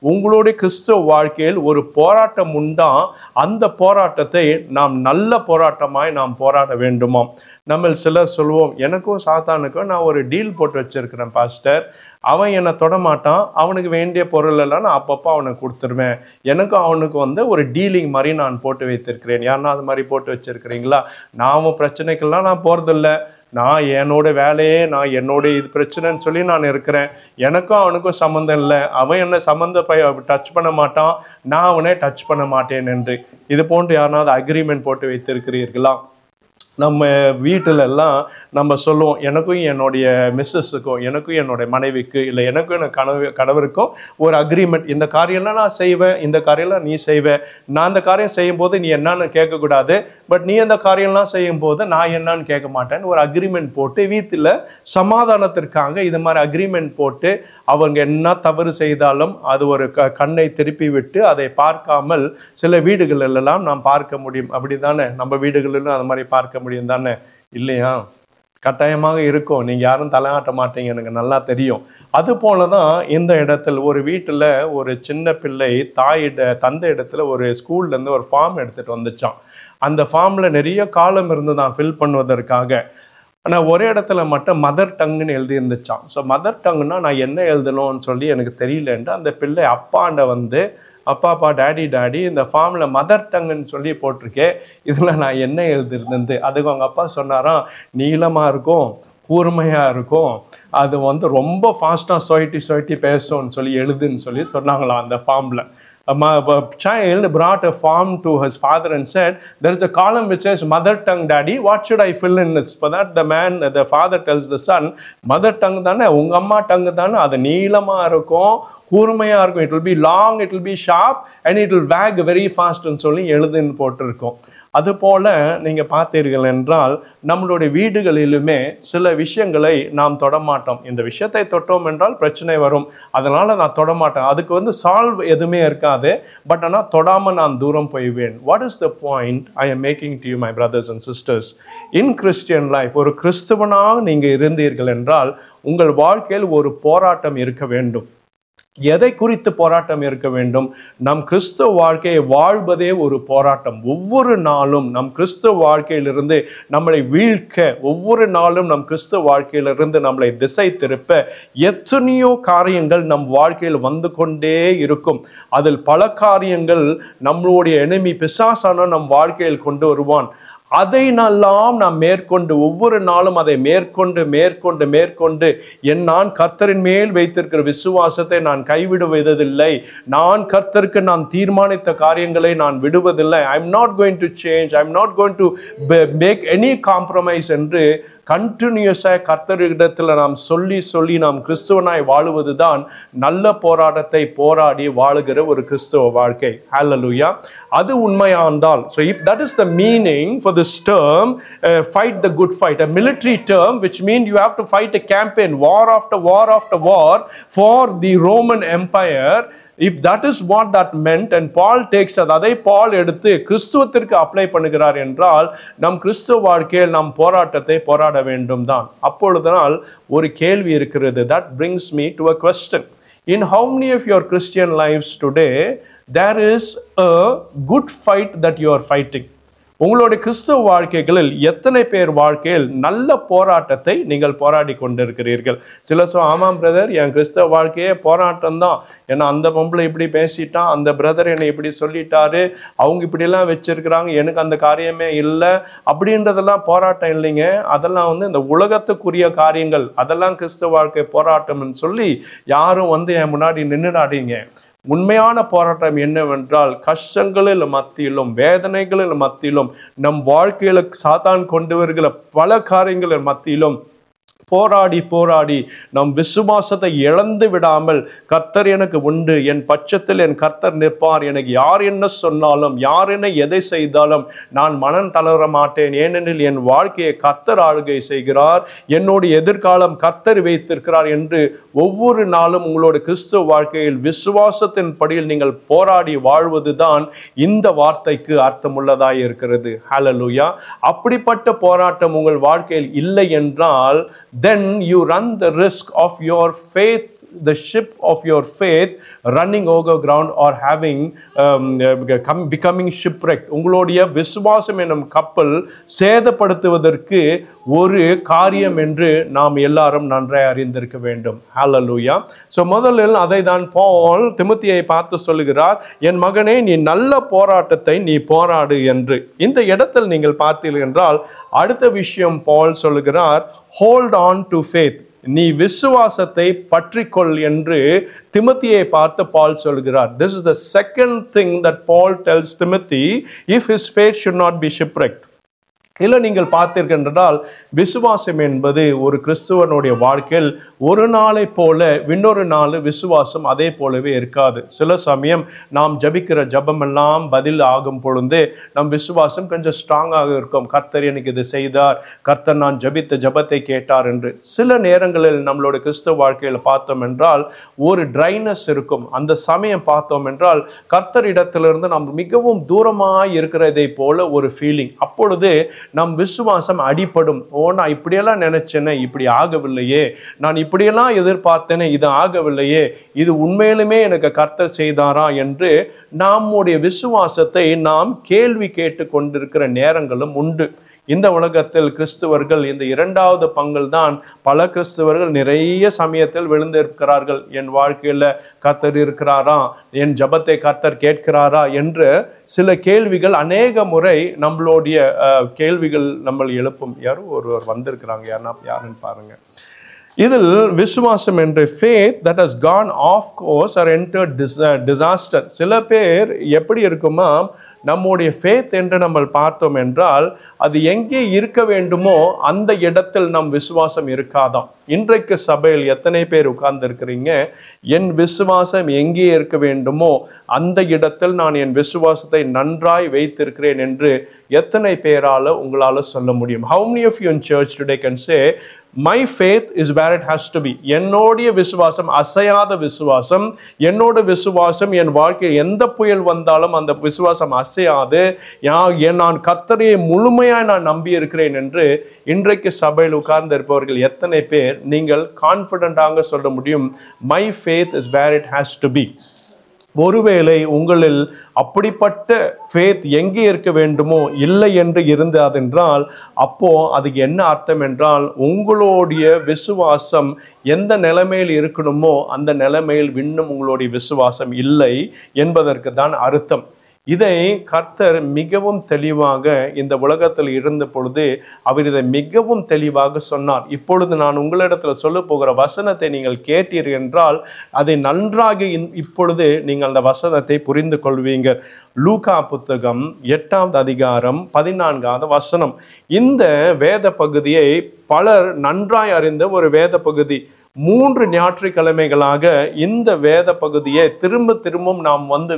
உங்களுடைய கிறிஸ்துவ வாழ்க்கையில் ஒரு போராட்டம் உண்டா அந்த போராட்டத்தை நாம் நல்ல போராட்டமாய் நாம் போராட வேண்டுமாம் நம்ம சிலர் சொல்லுவோம் எனக்கும் சாத்தானுக்கும் நான் ஒரு டீல் போட்டு வச்சிருக்கிறேன் பாஸ்டர் அவன் என்னை தொடமாட்டான் அவனுக்கு வேண்டிய பொருள் எல்லாம் நான் அப்பப்போ அவனுக்கு கொடுத்துருவேன் எனக்கும் அவனுக்கு வந்து ஒரு டீலிங் மாதிரி நான் போட்டு வைத்திருக்கிறேன் யாருன்னா அது மாதிரி போட்டு வச்சிருக்கிறீங்களா நாமும் பிரச்சனைக்கெல்லாம் நான் போறதில்ல நான் என்னோட வேலையே நான் என்னோட இது பிரச்சனைன்னு சொல்லி நான் இருக்கிறேன் எனக்கும் அவனுக்கும் சம்மந்தம் இல்லை அவன் என்ன சம்மந்த பய டச் பண்ண மாட்டான் நான் அவனை டச் பண்ண மாட்டேன் என்று இது போன்று யாருனாவது அக்ரிமெண்ட் போட்டு வைத்திருக்கிறீர்களா நம்ம வீட்டில எல்லாம் நம்ம சொல்லுவோம் எனக்கும் என்னுடைய மிஸ்ஸஸுக்கும் எனக்கும் என்னுடைய மனைவிக்கு இல்லை எனக்கும் என் கணவ கணவருக்கும் ஒரு அக்ரிமெண்ட் இந்த காரியம்லாம் நான் செய்வேன் இந்த காரியம்லாம் நீ செய்வே நான் அந்த காரியம் செய்யும்போது நீ என்னன்னு கேட்கக்கூடாது பட் நீ அந்த காரியம்லாம் செய்யும்போது நான் என்னன்னு கேட்க மாட்டேன்னு ஒரு அக்ரிமெண்ட் போட்டு வீட்டில் சமாதானத்திற்காக இது மாதிரி அக்ரிமெண்ட் போட்டு அவங்க என்ன தவறு செய்தாலும் அது ஒரு க கண்ணை திருப்பி விட்டு அதை பார்க்காமல் சில வீடுகளில் எல்லாம் நாம் பார்க்க முடியும் அப்படிதானே நம்ம வீடுகளிலும் அது மாதிரி பார்க்க முடியும் தானே இல்லையா கட்டாயமாக இருக்கும் நீங்க யாரும் தலையாட்ட மாட்டீங்க எனக்கு நல்லா தெரியும் அது போல தான் இந்த இடத்துல ஒரு வீட்டில் ஒரு சின்ன பிள்ளை தாயிட தந்தை இடத்துல ஒரு ஸ்கூல்ல இருந்து ஒரு ஃபார்ம் எடுத்துட்டு வந்துச்சான் அந்த ஃபார்ம்ல நிறைய காலம் இருந்து தான் ஃபில் பண்ணுவதற்காக ஆனால் ஒரே இடத்துல மட்டும் மதர் டங்குன்னு எழுதி இருந்துச்சான் ஸோ மதர் டங்குன்னா நான் என்ன எழுதணும்னு சொல்லி எனக்கு தெரியலன்ட்டு அந்த பிள்ளை அப்பாண்ட வந்து அப்பா அப்பா டேடி டேடி இந்த ஃபார்மில் மதர் டங்குன்னு சொல்லி போட்டிருக்கேன் இதில் நான் என்ன எழுதிருந்து அதுக்கு அவங்க அப்பா சொன்னாராம் நீளமாக இருக்கும் கூர்மையாக இருக்கும் அது வந்து ரொம்ப ஃபாஸ்ட்டாக சொயிட்டி சொயிட்டி பேசும்னு சொல்லி எழுதுன்னு சொல்லி சொன்னாங்களாம் அந்த ஃபார்மில் a ma- a child brought a form to his father and said, There is a column which says mother tongue, daddy. What should I fill in this? For that, the man, the father tells the son, mother tongue தானே உங்க அம்மா tongue தானே அது நீளமா இருக்கும் கூர்மையா இருக்கும் it will be long it will be sharp and it will wake very ஃபாஸ்ட்னு சொல்லி எழுதுன்னு போட்டிருக்கோம் அது போல நீங்க பார்த்தீர்கள் என்றால் நம்மளுடைய வீடுகளிலுமே சில விஷயங்களை நாம் தொடமாட்டோம் இந்த விஷயத்தை தொட்டோம் என்றால் பிரச்சனை வரும் அதனால நான் தொடமாட்டேன் அதுக்கு வந்து சால்வ் எதுவுமே இருக்காது பட் ஆனால் தொடாம நான் தூரம் போய்வேன் what is the point I am making to you my brothers and sisters in Christian life ஒரு கிறிஸ்துவனாக நீங்க இருந்தீர்கள் என்றால் உங்கள் வாழ்க்கையில் ஒரு போராட்டம் இருக்க வேண்டும் எதை குறித்து போராட்டம் இருக்க வேண்டும் நம் கிறிஸ்துவ வாழ்க்கையை வாழ்வதே ஒரு போராட்டம் ஒவ்வொரு நாளும் நம் கிறிஸ்துவ வாழ்க்கையிலிருந்து நம்மளை வீழ்க்க ஒவ்வொரு நாளும் நம் கிறிஸ்துவ வாழ்க்கையிலிருந்து நம்மளை திசை திருப்ப எத்தனையோ காரியங்கள் நம் வாழ்க்கையில் வந்து கொண்டே இருக்கும் அதில் பல காரியங்கள் நம்மளுடைய enemy பிசாசான நம் வாழ்க்கையில் கொண்டு வருவான் அதை நல்லாம் நாம் மேற்கொண்டு ஒவ்வொரு நாளும் அதை மேற்கொண்டு மேற்கொண்டு மேற்கொண்டு என் நான் கர்த்தரின் மேல் வைத்திருக்கிற விசுவாசத்தை நான் கைவிடுவதில்லை நான் கர்த்தருக்கு நான் தீர்மானித்த காரியங்களை நான் விடுவதில்லை I am not going to change I am not going to make any compromise என்று கண்டினியூஸாக கர்த்தரிடத்தில் நாம் சொல்லி சொல்லி நாம் கிறிஸ்துவனாய் வாழுவது தான் நல்ல போராட்டத்தை போராடி வாழுகிற ஒரு கிறிஸ்துவ வாழ்க்கை ஹalleluya அது உண்மையாந்தால் so if that is the meaning for this term uh, fight the good fight a military term which means you have to fight a campaign war after war after war for the roman empire if that is what that meant and paul takes அது அதை பால் எடுத்து கிறிஸ்துவத்திற்கு apply பண்ணுகிறார் என்றால் நம் கிறிஸ்துவ வாழ்க்கையில் நாம் போராட்டத்தை போராட வேண்டும் தான் அப்பொழுதனால் ஒரு கேள்வி இருக்கிறது that brings me to a question in how many of your christian lives today there is a good fight that you are fighting உங்களுடைய கிறிஸ்துவ வாழ்க்கைகளில் எத்தனை பேர் வாழ்க்கையில் நல்ல போராட்டத்தை நீங்கள் போராடி கொண்டிருக்கிறீர்கள் சில சொல் ஆமாம் பிரதர் என் கிறிஸ்தவ வாழ்க்கையே போராட்டம் தான் ஏன்னா அந்த பொம்பளை இப்படி பேசிட்டான் அந்த பிரதர் என்னை இப்படி சொல்லிட்டாரு அவங்க இப்படிலாம் வச்சிருக்கிறாங்க எனக்கு அந்த காரியமே இல்லை அப்படின்றதெல்லாம் போராட்டம் இல்லைங்க அதெல்லாம் வந்து இந்த உலகத்துக்குரிய காரியங்கள் அதெல்லாம் கிறிஸ்தவ வாழ்க்கை போராட்டம்னு சொல்லி யாரும் வந்து என் முன்னாடி நின்றுடாதீங்க உண்மையான போராட்டம் என்னவென்றால் கஷ்டங்களில் மத்தியிலும் வேதனைகளில் மத்தியிலும் நம் வாழ்க்கையில சாத்தான் கொண்டு வருகிற பல காரியங்களின் மத்தியிலும் போராடி போராடி நம் விசுவாசத்தை இழந்து விடாமல் கர்த்தர் எனக்கு உண்டு என் பட்சத்தில் என் கர்த்தர் நிற்பார் எனக்கு யார் என்ன சொன்னாலும் யார் என்ன எதை செய்தாலும் நான் மனம் தளர மாட்டேன் ஏனெனில் என் வாழ்க்கையை கர்த்தர் ஆளுகை செய்கிறார் என்னுடைய எதிர்காலம் கர்த்தர் வைத்திருக்கிறார் என்று ஒவ்வொரு நாளும் உங்களோட கிறிஸ்துவ வாழ்க்கையில் விசுவாசத்தின் படியில் நீங்கள் போராடி வாழ்வதுதான் இந்த வார்த்தைக்கு அர்த்தமுள்ளதாய் இருக்கிறது ஹalleluya அப்படிப்பட்ட போராட்டம் உங்கள் வாழ்க்கையில் இல்லை என்றால் then you run the risk of your faith the ship of your faith running over ground or having um, uh, come- becoming shipwrecked உங்களுடைய விசுவாசம் என்னும் கப்பல் சேதப்படுத்துவதற்கு ஒரு காரியம் என்று நாம் எல்லாரும் நன்றாய் அறிந்திருக்க வேண்டும் ஹalleluya ஸோ முதலில் அதை தான் பால் திமுத்தியை பார்த்து சொல்லுகிறார் என் மகனே நீ நல்ல போராட்டத்தை நீ போராடு என்று இந்த இடத்தில் நீங்கள் பார்த்தீர்கள் என்றால் அடுத்த விஷயம் பால் சொல்லுகிறார் ஹோல்ட் ஆன் டு ஃபேத் நீ விசுவாசத்தை பற்றிக்கொள் என்று திமத்தியை பார்த்து பால் சொல்கிறார் this is the second thing that Paul tells Timothy if his faith should not be shipwrecked இல்லை நீங்கள் பார்த்தீர்கள் விசுவாசம் என்பது ஒரு கிறிஸ்துவனுடைய வாழ்க்கையில் ஒரு நாளை போல இன்னொரு நாள் விசுவாசம் அதே போலவே இருக்காது சில சமயம் நாம் ஜபிக்கிற ஜபமெல்லாம் பதில் ஆகும் பொழுது நம் விசுவாசம் கொஞ்சம் ஸ்ட்ராங்காக இருக்கும் கர்த்தர் எனக்கு இது செய்தார் கர்த்தர் நான் ஜபித்த ஜபத்தை கேட்டார் என்று சில நேரங்களில் நம்மளோட கிறிஸ்துவ வாழ்க்கையில் பார்த்தோம் என்றால் ஒரு ட்ரைனஸ் இருக்கும் அந்த சமயம் பார்த்தோம் என்றால் கர்த்தரிடத்திலிருந்து நாம் மிகவும் தூரமாய் இருக்கிறதை போல ஒரு ஃபீலிங் அப்பொழுது நம் விசுவாசம் அடிபடும் ஓ நான் இப்படியெல்லாம் நினைச்சேனே இப்படி ஆகவில்லையே நான் இப்படியெல்லாம் எதிர்பார்த்தேனே இது ஆகவில்லையே இது உண்மையிலுமே எனக்கு கர்த்தர் செய்தாரா என்று நம்முடைய விசுவாசத்தை நாம் கேள்வி கேட்டு கொண்டிருக்கிற நேரங்களும் உண்டு இந்த உலகத்தில் கிறிஸ்துவர்கள் இந்த இரண்டாவது பங்கில் தான் பல கிறிஸ்துவர்கள் நிறைய சமயத்தில் விழுந்திருக்கிறார்கள் என் வாழ்க்கையில் கர்த்தர் இருக்கிறாரா என் ஜபத்தை கர்த்தர் கேட்கிறாரா என்று சில கேள்விகள் அநேக முறை நம்மளுடைய அஹ், கேள்விகள் நம்ம எழுப்பும் யாரும் ஒருவர் வந்திருக்கிறாங்க யாருன்னா யாருன்னு பாருங்க இதில் விசுவாசம் என்ற faith that has gone off course or enter disaster சில பேர் எப்படி இருக்குமா நம்முடைய ஃபேத் என்று நம்ம பார்த்தோம் என்றால் அது எங்கே இருக்க வேண்டுமோ அந்த இடத்தில் நம் விசுவாசம் இருக்காதாம் இன்றைக்கு சபையில் எத்தனை பேர் உட்கார்ந்து இருக்கிறீங்க என் விசுவாசம் எங்கே இருக்க வேண்டுமோ அந்த இடத்தில் நான் என் விசுவாசத்தை நன்றாய் வைத்திருக்கிறேன் என்று எத்தனை பேரால உங்களால சொல்ல முடியும் how many of you in church today can say my faith is where it has to be என்னுடைய விசுவாசம் அசையாத விசுவாசம் என்னோட விசுவாசம் என் வாழ்க்கையில் எந்த புயல் வந்தாலும் அந்த விசுவாசம் அசையாது யா- என் நான் கர்த்தரையை முழுமையாய் நான் நம்பி இருக்கிறேன் என்று இன்றைக்கு சபையில் உட்கார்ந்து இருப்பவர்கள் எத்தனை பேர் நீங்கள் கான்ஃபிடண்டாக சொல்ல முடியும் my faith is where it has to be ஒருவேளை உங்களில் அப்படிப்பட்ட ஃபேத் எங்கே இருக்க வேண்டுமோ இல்லை என்று இருந்ததென்றால் அப்போ அதுக்கு என்ன அர்த்தம் என்றால் உங்களுடைய விசுவாசம் எந்த நிலைமையில் இருக்கணுமோ அந்த நிலைமையில் இன்னும் உங்களுடைய விசுவாசம் இல்லை என்பதற்கு தான் அர்த்தம் இதை கர்த்தர் மிகவும் தெளிவாக இந்த உலகத்தில் இருந்த பொழுது அவர் இதை மிகவும் தெளிவாக சொன்னார் இப்பொழுது நான் உங்களிடத்தில் சொல்ல போகிற வசனத்தை நீங்கள் கேட்டீர்கள் என்றால் அதை நன்றாக இன்- இப்பொழுது நீங்கள் அந்த வசனத்தை புரிந்து கொள்வீங்க லூகா புத்தகம் எட்டாவது அதிகாரம் பதினான்காவது வசனம் இந்த வேத பகுதியை பலர் நன்றாய் அறிந்த ஒரு வேத பகுதி மூன்று ஞாயிற்றுக்கிழமைகளாக இந்த வேத பகுதியை திரும்ப திரும்பவும் நாம் வந்து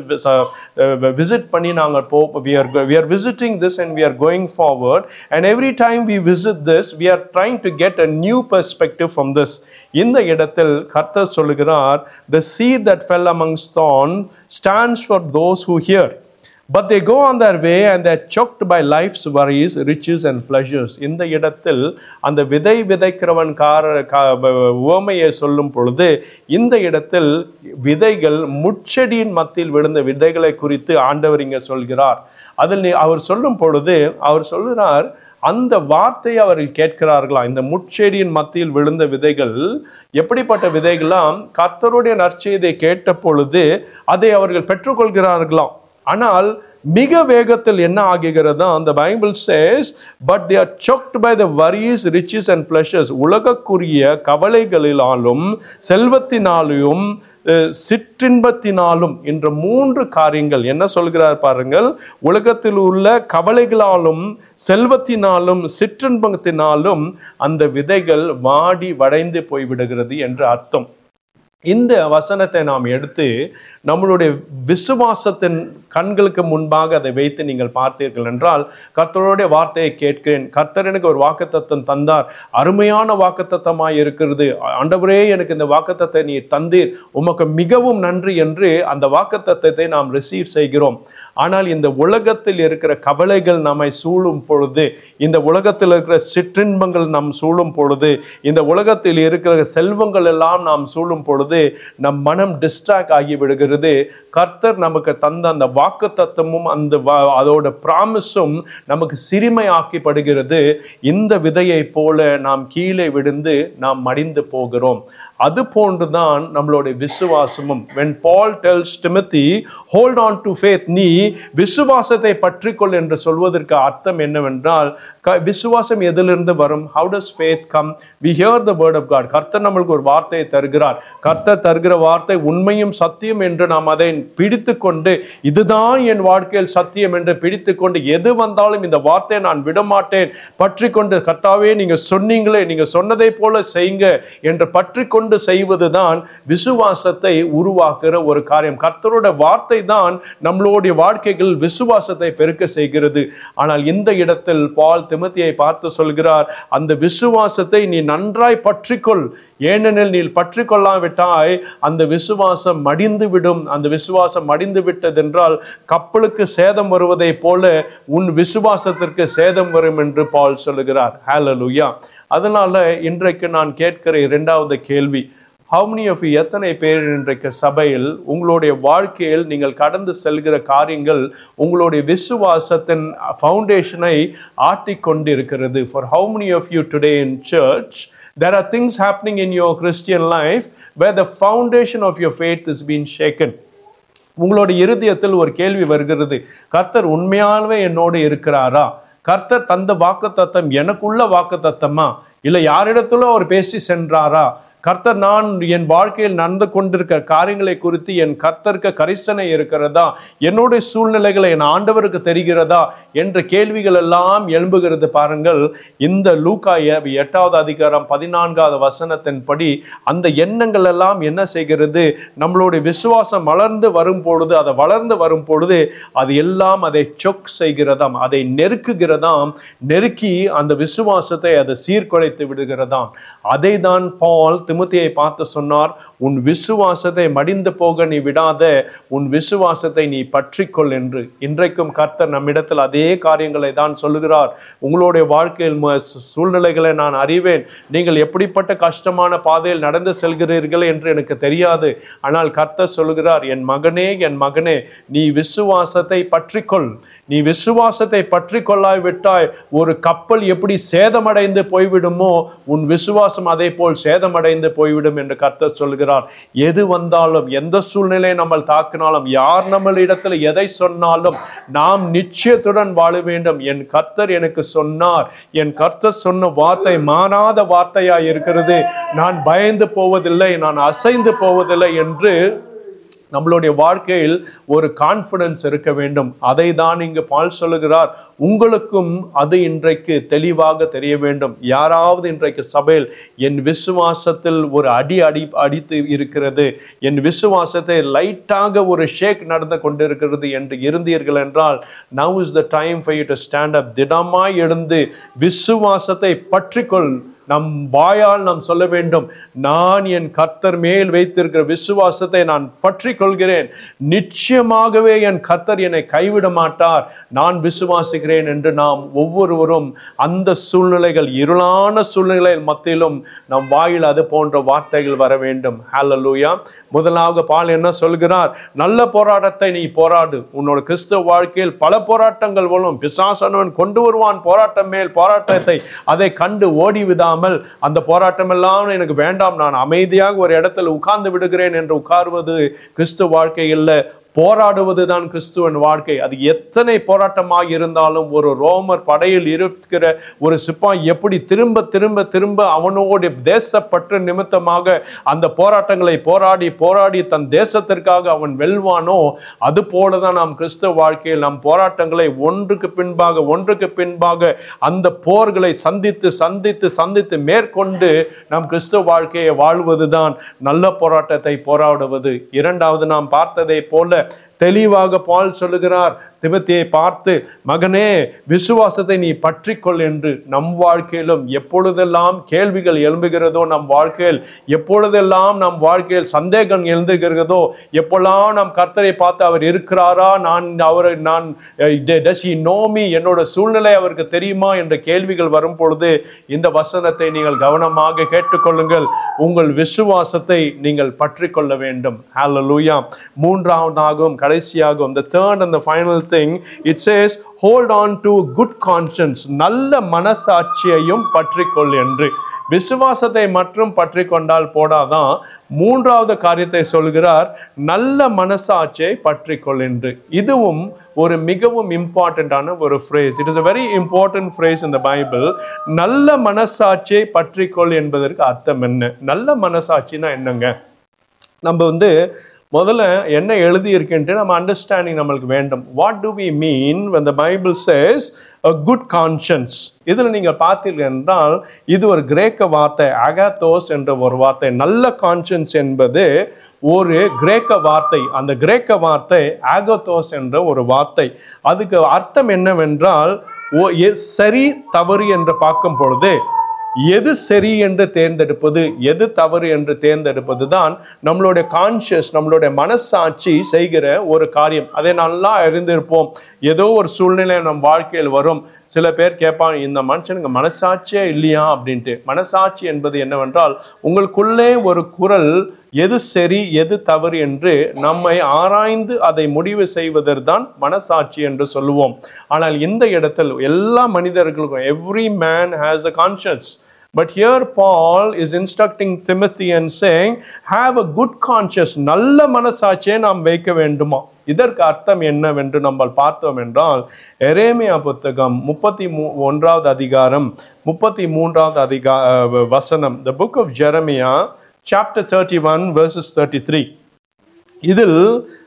விசிட் பண்ணி நாங்கள் போ we are go- we are visiting this and we are going forward and every time we visit this we are trying to get a new perspective from this இந்த இடத்தில் கர்த்தர் சொல்லுகிறார் the seed that fell amongst thorn stands for those who hear but they go on their way and they're choked by life's worries, riches and pleasures. இந்த இடத்தில் அந்த விதை விதைக்கிறவன் கார கா- வ- உவமையை சொல்லும் பொழுது இந்த இடத்தில் விதைகள் முட்செடியின் மத்தியில் விழுந்த விதைகளை குறித்து ஆண்டவர் இங்க சொல்கிறார் அதில் நீ- அவர் சொல்லும் பொழுது அவர் சொல்லுகிறார் அந்த வார்த்தையை அவர்கள் கேட்கிறார்களாம் இந்த முட்செடியின் மத்தியில் விழுந்த விதைகள் எப்படிப்பட்ட விதைகளாம் கர்த்தருடைய நற்செய்தியை கேட்ட பொழுது அதை அவர்கள் பெற்றுக்கொள்கிறார்களாம் ஆனால் மிக வேகத்தில் என்ன ஆகுகிறதா அந்த Bible says but they are choked by the worries riches and pleasures உலகக்குரிய கவலைகளினாலும் செல்வத்தினாலும் அஹ், சிற்றின்பத்தினாலும் என்ற மூன்று காரியங்கள் என்ன சொல்கிறார் பாருங்கள் உலகத்தில் உள்ள கவலைகளாலும் செல்வத்தினாலும் சிற்றின்பத்தினாலும் அந்த விதைகள் வாடி வடைந்து போய்விடுகிறது என்று அர்த்தம் இந்த வசனத்தை நாம் எடுத்து நம்மளுடைய விசுவாசத்தின் கண்களுக்கு முன்பாக அதை வைத்து நீங்கள் பார்த்தீர்கள் என்றால் கர்த்தருடைய வார்த்தையை கேட்கிறேன் கர்த்தர் எனக்கு ஒரு வாக்குத்தத்தம் தந்தார் அருமையான வாக்குத்தத்தமாய் இருக்கிறது ஆண்டவரே எனக்கு இந்த வாக்குத்தத்தை நீ தந்தீர் உமக்கு மிகவும் நன்றி என்று அந்த வாக்குத்தத்தத்தை நாம் ரிசீவ் செய்கிறோம் ஆனால் இந்த உலகத்தில் இருக்கிற கவலைகள் நம்மை சூழும் பொழுது இந்த உலகத்தில் இருக்கிற சிற்றின்பங்கள் நாம் சூழும் பொழுது இந்த உலகத்தில் இருக்கிற செல்வங்கள் எல்லாம் நாம் சூழும் பொழுது பொழுது நம் மனம் டிஸ்ட்ராக்ட் ஆகி விடுகிறது கர்த்தர் நமக்கு தந்த அந்த வாக்கு தத்துவமும் அந்த வா- அதோட ப்ராமிஸும் நமக்கு சிறுமையாக்கப்படுகிறது இந்த விதையை போல நாம் கீழே விழுந்து நாம் மடிந்து போகிறோம் அது போன்றுதான் நம்மளுடைய விசுவாசமும் when paul tells timothy hold on to faith நீ விசுவாசத்தை பற்றிக்கொள் என்று சொல்வதற்கு அர்த்தம் என்னவென்றால் க- விசுவாசம் எதிலிருந்து வரும் how does faith come we hear the word of god கர்த்தர் நம்மளுக்கு ஒரு வார்த்தையை தருகிறார் கர்த்தர் தருகிற வார்த்தை உண்மையும் சத்தியம் என்று நாம் அதை பிடித்து கொண்டு இதுதான் என் வாழ்க்கையில் சத்தியம் என்று பிடித்து கொண்டு எது வந்தாலும் இந்த வார்த்தையை நான் விடமாட்டேன் பற்றி கொண்டு கர்த்தாவே நீங்க சொன்னீங்களே நீங்க சொன்னதை போல செய்யுங்க என்று பற்றி கொண்டு செய்வதுதான் விசுவாசத்தை உருவாக்குற ஒரு காரியம் கர்த்தரோட வார்த்தை தான் நம்மளுடைய வாழ்க்கைகள் விசுவாசத்தை பெருக்க செய்கிறது ஆனால் இந்த இடத்தில் பால் திமத்தியை பார்த்து சொல்கிறார் அந்த விசுவாசத்தை நீ நன்றாய் பற்றிக்கொள் ஏனெனில் நீ பற்றி கொள்ளாவிட்டாய் அந்த விசுவாசம் மடிந்து விடும் அந்த விசுவாசம் மடிந்து விட்டதென்றால் கப்பலுக்கு சேதம் வருவதை போல உன் விசுவாசத்திற்கு சேதம் வரும் என்று பால் சொல்லுகிறார் ஹalleluya அதனால இன்றைக்கு நான் கேட்கிற இரண்டாவது கேள்வி how many of you எத்தனை பேர் இன்றைக்கு சபையில் உங்களுடைய வாழ்க்கையில் நீங்கள் கடந்து செல்கிற காரியங்கள் உங்களுடைய விசுவாசத்தின் ஃபவுண்டேஷனை ஆட்டிக்கொண்டு இருக்கிறது for how many of you today in church there are things happening in your christian life where the foundation of your faith is being shaken உங்களுடைய இருதயத்தில் ஒரு கேள்வி வருகிறது கர்த்தர் உண்மையாகவே என்னோடு இருக்கிறாரா கர்த்தர் தந்த வாக்குத்தத்தம் எனக்குள்ள வாக்குத்தத்தமா இல்லை யாரிடத்திலோ அவர் பேசி சென்றாரா கர்த்தர் நான் என் வாழ்க்கையில் நடந்து கொண்டிருக்கிற காரியங்களை குறித்து என் கர்த்தருக்கு கரிசனை இருக்கிறதா என்னுடைய சூழ்நிலைகளை என் ஆண்டவருக்கு தெரிகிறதா என்ற கேள்விகள் எல்லாம் எழும்புகிறது பாருங்கள் இந்த லூக்கா எ- எட்டாவது அதிகாரம் பதினான்காவது வசனத்தின்படி அந்த எண்ணங்கள் எல்லாம் என்ன செய்கிறது நம்மளுடைய விசுவாசம் வளர்ந்து வரும் பொழுது அதை வளர்ந்து வரும் பொழுது அது எல்லாம் அதை சொக் செய்கிறதாம் அதை நெருக்குகிறதாம் நெருக்கி அந்த விசுவாசத்தை அது சீர்குலைத்து விடுகிறதாம் அதை தான் பால் திமுத்தியை பார்த்து சொன்னார் உன் விசுவாசத்தை மடிந்து போக நீ விடாத உன் விசுவாசத்தை நீ பற்றிக்கொள் என்று இன்றைக்கும் கர்த்தர் நம்மிடத்தில் அதே காரியங்களை தான் சொல்லுகிறார் உங்களுடைய வாழ்க்கையில் மு- சூ- சூழ்நிலைகளை நான் அறிவேன் நீங்கள் எப்படிப்பட்ட கஷ்டமான பாதையில் நடந்து செல்கிறீர்கள் என்று எனக்கு தெரியாது ஆனால் கர்த்தர் சொல்லுகிறார் என் மகனே என் மகனே நீ விசுவாசத்தை பற்றிக்கொள் நீ விசுவாசத்தை பற்றி கொள்ளாவிட்டாய் ஒரு கப்பல் எப்படி சேதமடைந்து போய்விடுமோ உன் விசுவாசம் அதே போல் சேதமடைந்து போய்விடும் என்று கர்த்தர் சொல்கிறார் எது வந்தாலும் எந்த சூழ்நிலை நம்ம தாக்கினாலும் யார் நம்மளிடத்தில் எதை சொன்னாலும் நாம் நிச்சயத்துடன் வாழ வேண்டும் என் கர்த்தர் எனக்கு சொன்னார் என் கர்த்தர் சொன்ன வார்த்தை மாறாத வார்த்தையாய் இருக்கிறது நான் பயந்து போவதில்லை நான் அசைந்து போவதில்லை என்று நம்மளுடைய வாழ்க்கையில் ஒரு கான்ஃபிடன்ஸ் இருக்க வேண்டும் அதை தான் இங்கு பால் சொல்லுகிறார் உங்களுக்கும் அது இன்றைக்கு தெளிவாக தெரிய வேண்டும் யாராவது இன்றைக்கு சபையில் என் விசுவாசத்தில் ஒரு அடி அடி அடித்து இருக்கிறது என் விசுவாசத்தை லைட்டாக ஒரு ஷேக் நடந்து கொண்டிருக்கிறது என்று இருந்தீர்கள் என்றால் now is the time for you to stand up திடமாய் எழுந்து விசுவாசத்தை பற்றிக்கொள் நம் வாயால் நாம் சொல்ல வேண்டும் நான் என் கர்த்தர் மேல் வைத்திருக்கிற விசுவாசத்தை நான் பற்றி கொள்கிறேன் நிச்சயமாகவே என் கர்த்தர் என்னை கைவிட மாட்டார் நான் விசுவாசிக்கிறேன் என்று நாம் ஒவ்வொருவரும் அந்த சூழ்நிலைகள் இருளான சூழ்நிலைகள் மத்தியிலும் நம் வாயில் அது போன்ற வார்த்தைகள் வர வேண்டும் ஹalleluya முதலாவது பால் என்ன சொல்கிறார் நல்ல போராட்டத்தை நீ போராடு உன்னோட கிறிஸ்தவ வாழ்க்கையில் பல போராட்டங்கள் வரும் பிசாசனவன் கொண்டு வருவான் போராட்டம் மேல் போராட்டத்தை அதை கண்டு ஓடி விடாமல் அந்த போராட்டம் எல்லாம் எனக்கு வேண்டாம் நான் அமைதியாக ஒரு இடத்துல உட்கார்ந்து விடுகிறேன் என்று உட்கார்வது கிறிஸ்துவ வாழ்க்கை இல்லை போராடுவது தான் கிறிஸ்துவன் வாழ்க்கை அது எத்தனை போராட்டமாக இருந்தாலும் ஒரு ரோமர் படையில் இருக்கிற ஒரு சிப்பாய் எப்படி திரும்ப திரும்ப திரும்ப அவனோட தேசப்பற்று நிமித்தமாக அந்த போராட்டங்களை போராடி போராடி தன் தேசத்திற்காக அவன் வெல்வானோ அது போல தான் நாம் கிறிஸ்துவ வாழ்க்கையில் நம் போராட்டங்களை ஒன்றுக்கு பின்பாக ஒன்றுக்கு பின்பாக அந்த போர்களை சந்தித்து சந்தித்து சந்தித்து மேற்கொண்டு நாம் கிறிஸ்துவ வாழ்க்கையை வாழ்வதுதான் நல்ல போராட்டத்தை போராடுவது இரண்டாவது நாம் பார்த்ததை போல தெளிவாக பால் சொல்லுகிறார் திமத்தியை பார்த்து மகனே விசுவாசத்தை நீ பற்றிக்கொள் என்று நம் வாழ்க்கையிலும் எப்பொழுதெல்லாம் கேள்விகள் எழும்புகிறதோ நம் வாழ்க்கையில் எப்பொழுதெல்லாம் நம் வாழ்க்கையில் சந்தேகம் எழுந்துகிறதோ எப்பொல்லாம் நாம் கர்த்தரை பார்த்து அவர் இருக்கிறாரா நான் அவரை நான் டஸ் he know me என்னோட சூழ்நிலை அவருக்கு தெரியுமா என்ற கேள்விகள் வரும் பொழுது இந்த வசனத்தை நீங்கள் கவனமாக கேட்டுக்கொள்ளுங்கள் உங்கள் விசுவாசத்தை நீங்கள் பற்றிக்கொள்ள வேண்டும் ஹalleluya மூன்றாவதாகவும் கடைசியாகவும் the third and the final thing it says hold on to good conscience நல்ல மனசாட்சியையும் பற்றிக்கொள் என்று விசுவாசத்தை மட்டும் பற்றி கொண்டால் போடாதான் மூன்றாவது காரியத்தை சொல்கிறார் நல்ல மனசாட்சியை பற்றிக்கொள் என்று இதுவும் ஒரு மிகவும் இம்பார்ட்டண்ட்டான ஒரு phrase it is a very important phrase இந்த பைபிள் நல்ல மனசாட்சியை பற்றிக்கொள் என்பதற்கு அர்த்தம் என்ன நல்ல மனசாட்சினா என்னங்க நம்ம வந்து முதல்ல என்ன எழுதியிருக்குன்ட்டு நம்ம அண்டர்ஸ்டாண்டிங் நம்மளுக்கு வேண்டும் what do we mean when the Bible says a good conscience இதில் நீங்கள் பார்த்தீர்கள் என்றால் இது ஒரு கிரேக்க வார்த்தை அகாத்தோஸ் என்ற ஒரு வார்த்தை நல்ல கான்ஷியன்ஸ் என்பது ஒரு கிரேக்க வார்த்தை அந்த கிரேக்க வார்த்தை ஆகத்தோஸ் என்ற ஒரு வார்த்தை அதுக்கு அர்த்தம் என்னவென்றால் ஓ எ- சரி தவறு என்று பார்க்கும் பொழுது எது சரி என்று தேர்ந்தெடுப்பது எது தவறு என்று தேர்ந்தெடுப்பது தான் நம்மளுடைய கான்ஷியஸ் நம்மளுடைய மனசாட்சி செய்கிற ஒரு காரியம் அதை நல்லா அறிந்திருப்போம் ஏதோ ஒரு சூழ்நிலை நம் வாழ்க்கையில் வரும் சில பேர் கேட்பாங்க இந்த மனுஷனுக்கு மனசாட்சியே இல்லையா அப்படின்ட்டு மனசாட்சி என்பது என்னவென்றால் உங்களுக்குள்ளே ஒரு குரல் எது சரி எது தவறு என்று நம்மை ஆராய்ந்து அதை முடிவு செய்வதற்தான் மனசாட்சி என்று சொல்லுவோம் ஆனால் இந்த இடத்தில் எல்லா மனிதர்களுக்கும் every man has a conscious But here Paul is instructing Timothy and saying, have a good conscience. நல்ல மனசாட்சியை நாம் வைக்க வேண்டுமா இதற்கு அர்த்தம் என்னவென்று நம்ம பார்த்தோம் என்றால் எரேமியா புத்தகம் முப்பத்தி மூ ஒன்றாவது அதிகாரம் முப்பத்தி மூன்றாவது அதிகா அஹ், வசனம் the book of Jeremiah chapter thirty one verses thirty three இதில்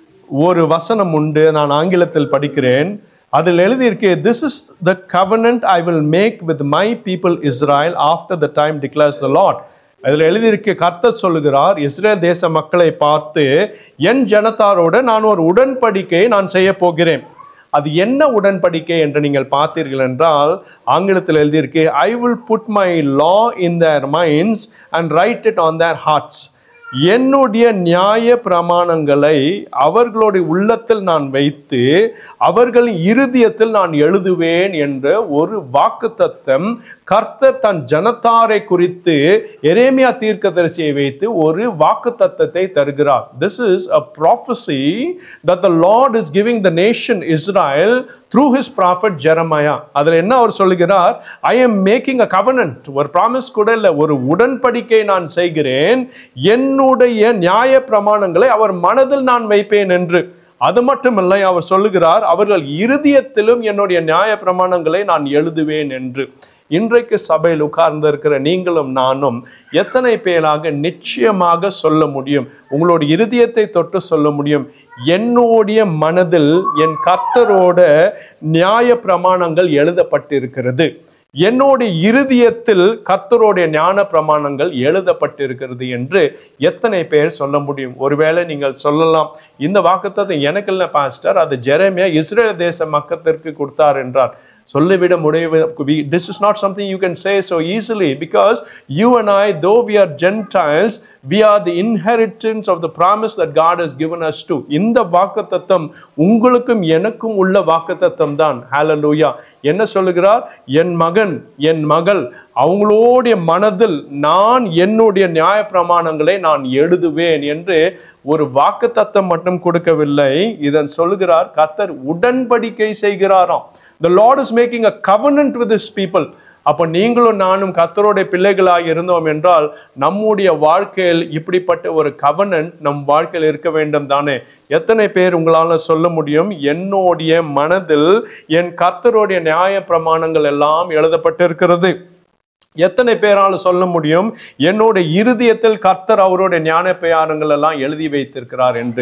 ஒரு வசனம் உண்டு நான் ஆங்கிலத்தில் படிக்கிறேன் அதில் எழுதியிருக்கு this is the covenant I will make with my people Israel after the time declares the Lord அதில் எழுதியிருக்கு கர்த்தர் சொல்லுகிறார் இஸ்ரேல் தேச மக்களை பார்த்து என் ஜனத்தாரோட நான் ஒரு உடன்படிக்கையை நான் செய்ய போகிறேன் அது என்ன உடன்படிக்கை என்று நீங்கள் பார்த்தீர்கள் என்றால் ஆங்கிலத்தில் எழுதியிருக்கு I will put my law in their minds and write it on their hearts என்னுடைய நியாய பிரமாணங்களை அவர்களுடைய உள்ளத்தில் நான் வைத்து அவர்களின் இருதயத்தில் நான் எழுதுவேன் என்ற ஒரு வாக்குத்தத்தம் கர்த்தர் தன் ஜனத்தாரை குறித்து எரேமியா தீர்க்கதரிசியை வைத்து ஒரு வாக்குத்தத்தத்தை தருகிறார் this is a prophecy that the Lord is giving the nation Israel through his prophet Jeremiah அதில் என்ன அவர் சொல்லுகிறார் I am making a covenant ஒரு ப்ராமிஸ் கூட இல்லை ஒரு உடன்படிக்கை நான் செய்கிறேன் என்னுடைய நியாய பிரமாணங்களை அவர் மனதில் நான் வைப்பேன் என்று அது மட்டுமல்ல அவர் சொல்லுகிறார் அவர்கள் இருதயத்திலும் என்னுடைய நியாய பிரமாணங்களை நான் எழுதுவேன் என்று இன்றைக்கு சபையில் உட்கார்ந்திருக்கிற நீங்களும் நானும் எத்தனை பேராக நிச்சயமாக சொல்ல முடியும் உங்களோட இருதயத்தை தொட்டு சொல்ல முடியும் என்னுடைய மனதில் என் கர்த்தரோட நியாய பிரமாணங்கள் எழுதப்பட்டிருக்கிறது என்னுடைய இருதயத்தில் கர்த்தருடைய ஞான பிரமாணங்கள் எழுதப்பட்டிருக்கிறது என்று எத்தனை பேர் சொல்ல முடியும் ஒருவேளை நீங்கள் சொல்லலாம் இந்த வாக்குத்தத்தம் எனக்கு இல்லை பாஸ்டர் அது ஜெரேமியா இஸ்ரேல் தேச மக்கத்திற்கு கொடுத்தார் என்றார் சொல்லிவிட முடிவு this is not something you can say so easily because you and I though we are Gentiles we are the inheritance of the promise that God has given us to இந்த வாக்குத்தத்தம் உங்களுக்கும் எனக்கும் உள்ள வாக்குத்தத்தம் தான் ஹalleluya என்ன சொல்லுகிறார் என் மகன் என் மகள் அவங்களுடைய மனதில் நான் என்னுடைய நியாய பிரமாணங்களை நான் எழுதுவேன் என்று ஒரு வாக்குத்தத்தம் மட்டும் கொடுக்கவில்லை இதன் சொல்லுகிறார் கர்த்தர் உடன்படிக்கை செய்கிறாராம் the lord is making a covenant with his people அப்போ நீங்களும் நானும் கர்த்தருடைய பிள்ளைகளாக இருந்தோம் என்றால் நம்முடைய வாழ்க்கையில் இப்படிப்பட்ட ஒரு கவனன்ட் நம் வாழ்க்கையில் இருக்க வேண்டும் தானே எத்தனை பேர் உங்களால சொல்ல முடியும் என்னுடைய மனதில் என் கர்த்தருடைய நியாய பிரமாணங்கள் எல்லாம் எழுதப்பட்டிருக்கிறது எத்தனை பேரால சொல்ல முடியும் என்னோட இருதயத்தில் கர்த்தர் அவருடைய ஞான பிரயாணங்கள் எல்லாம் எழுதி வைத்திருக்கிறார் என்று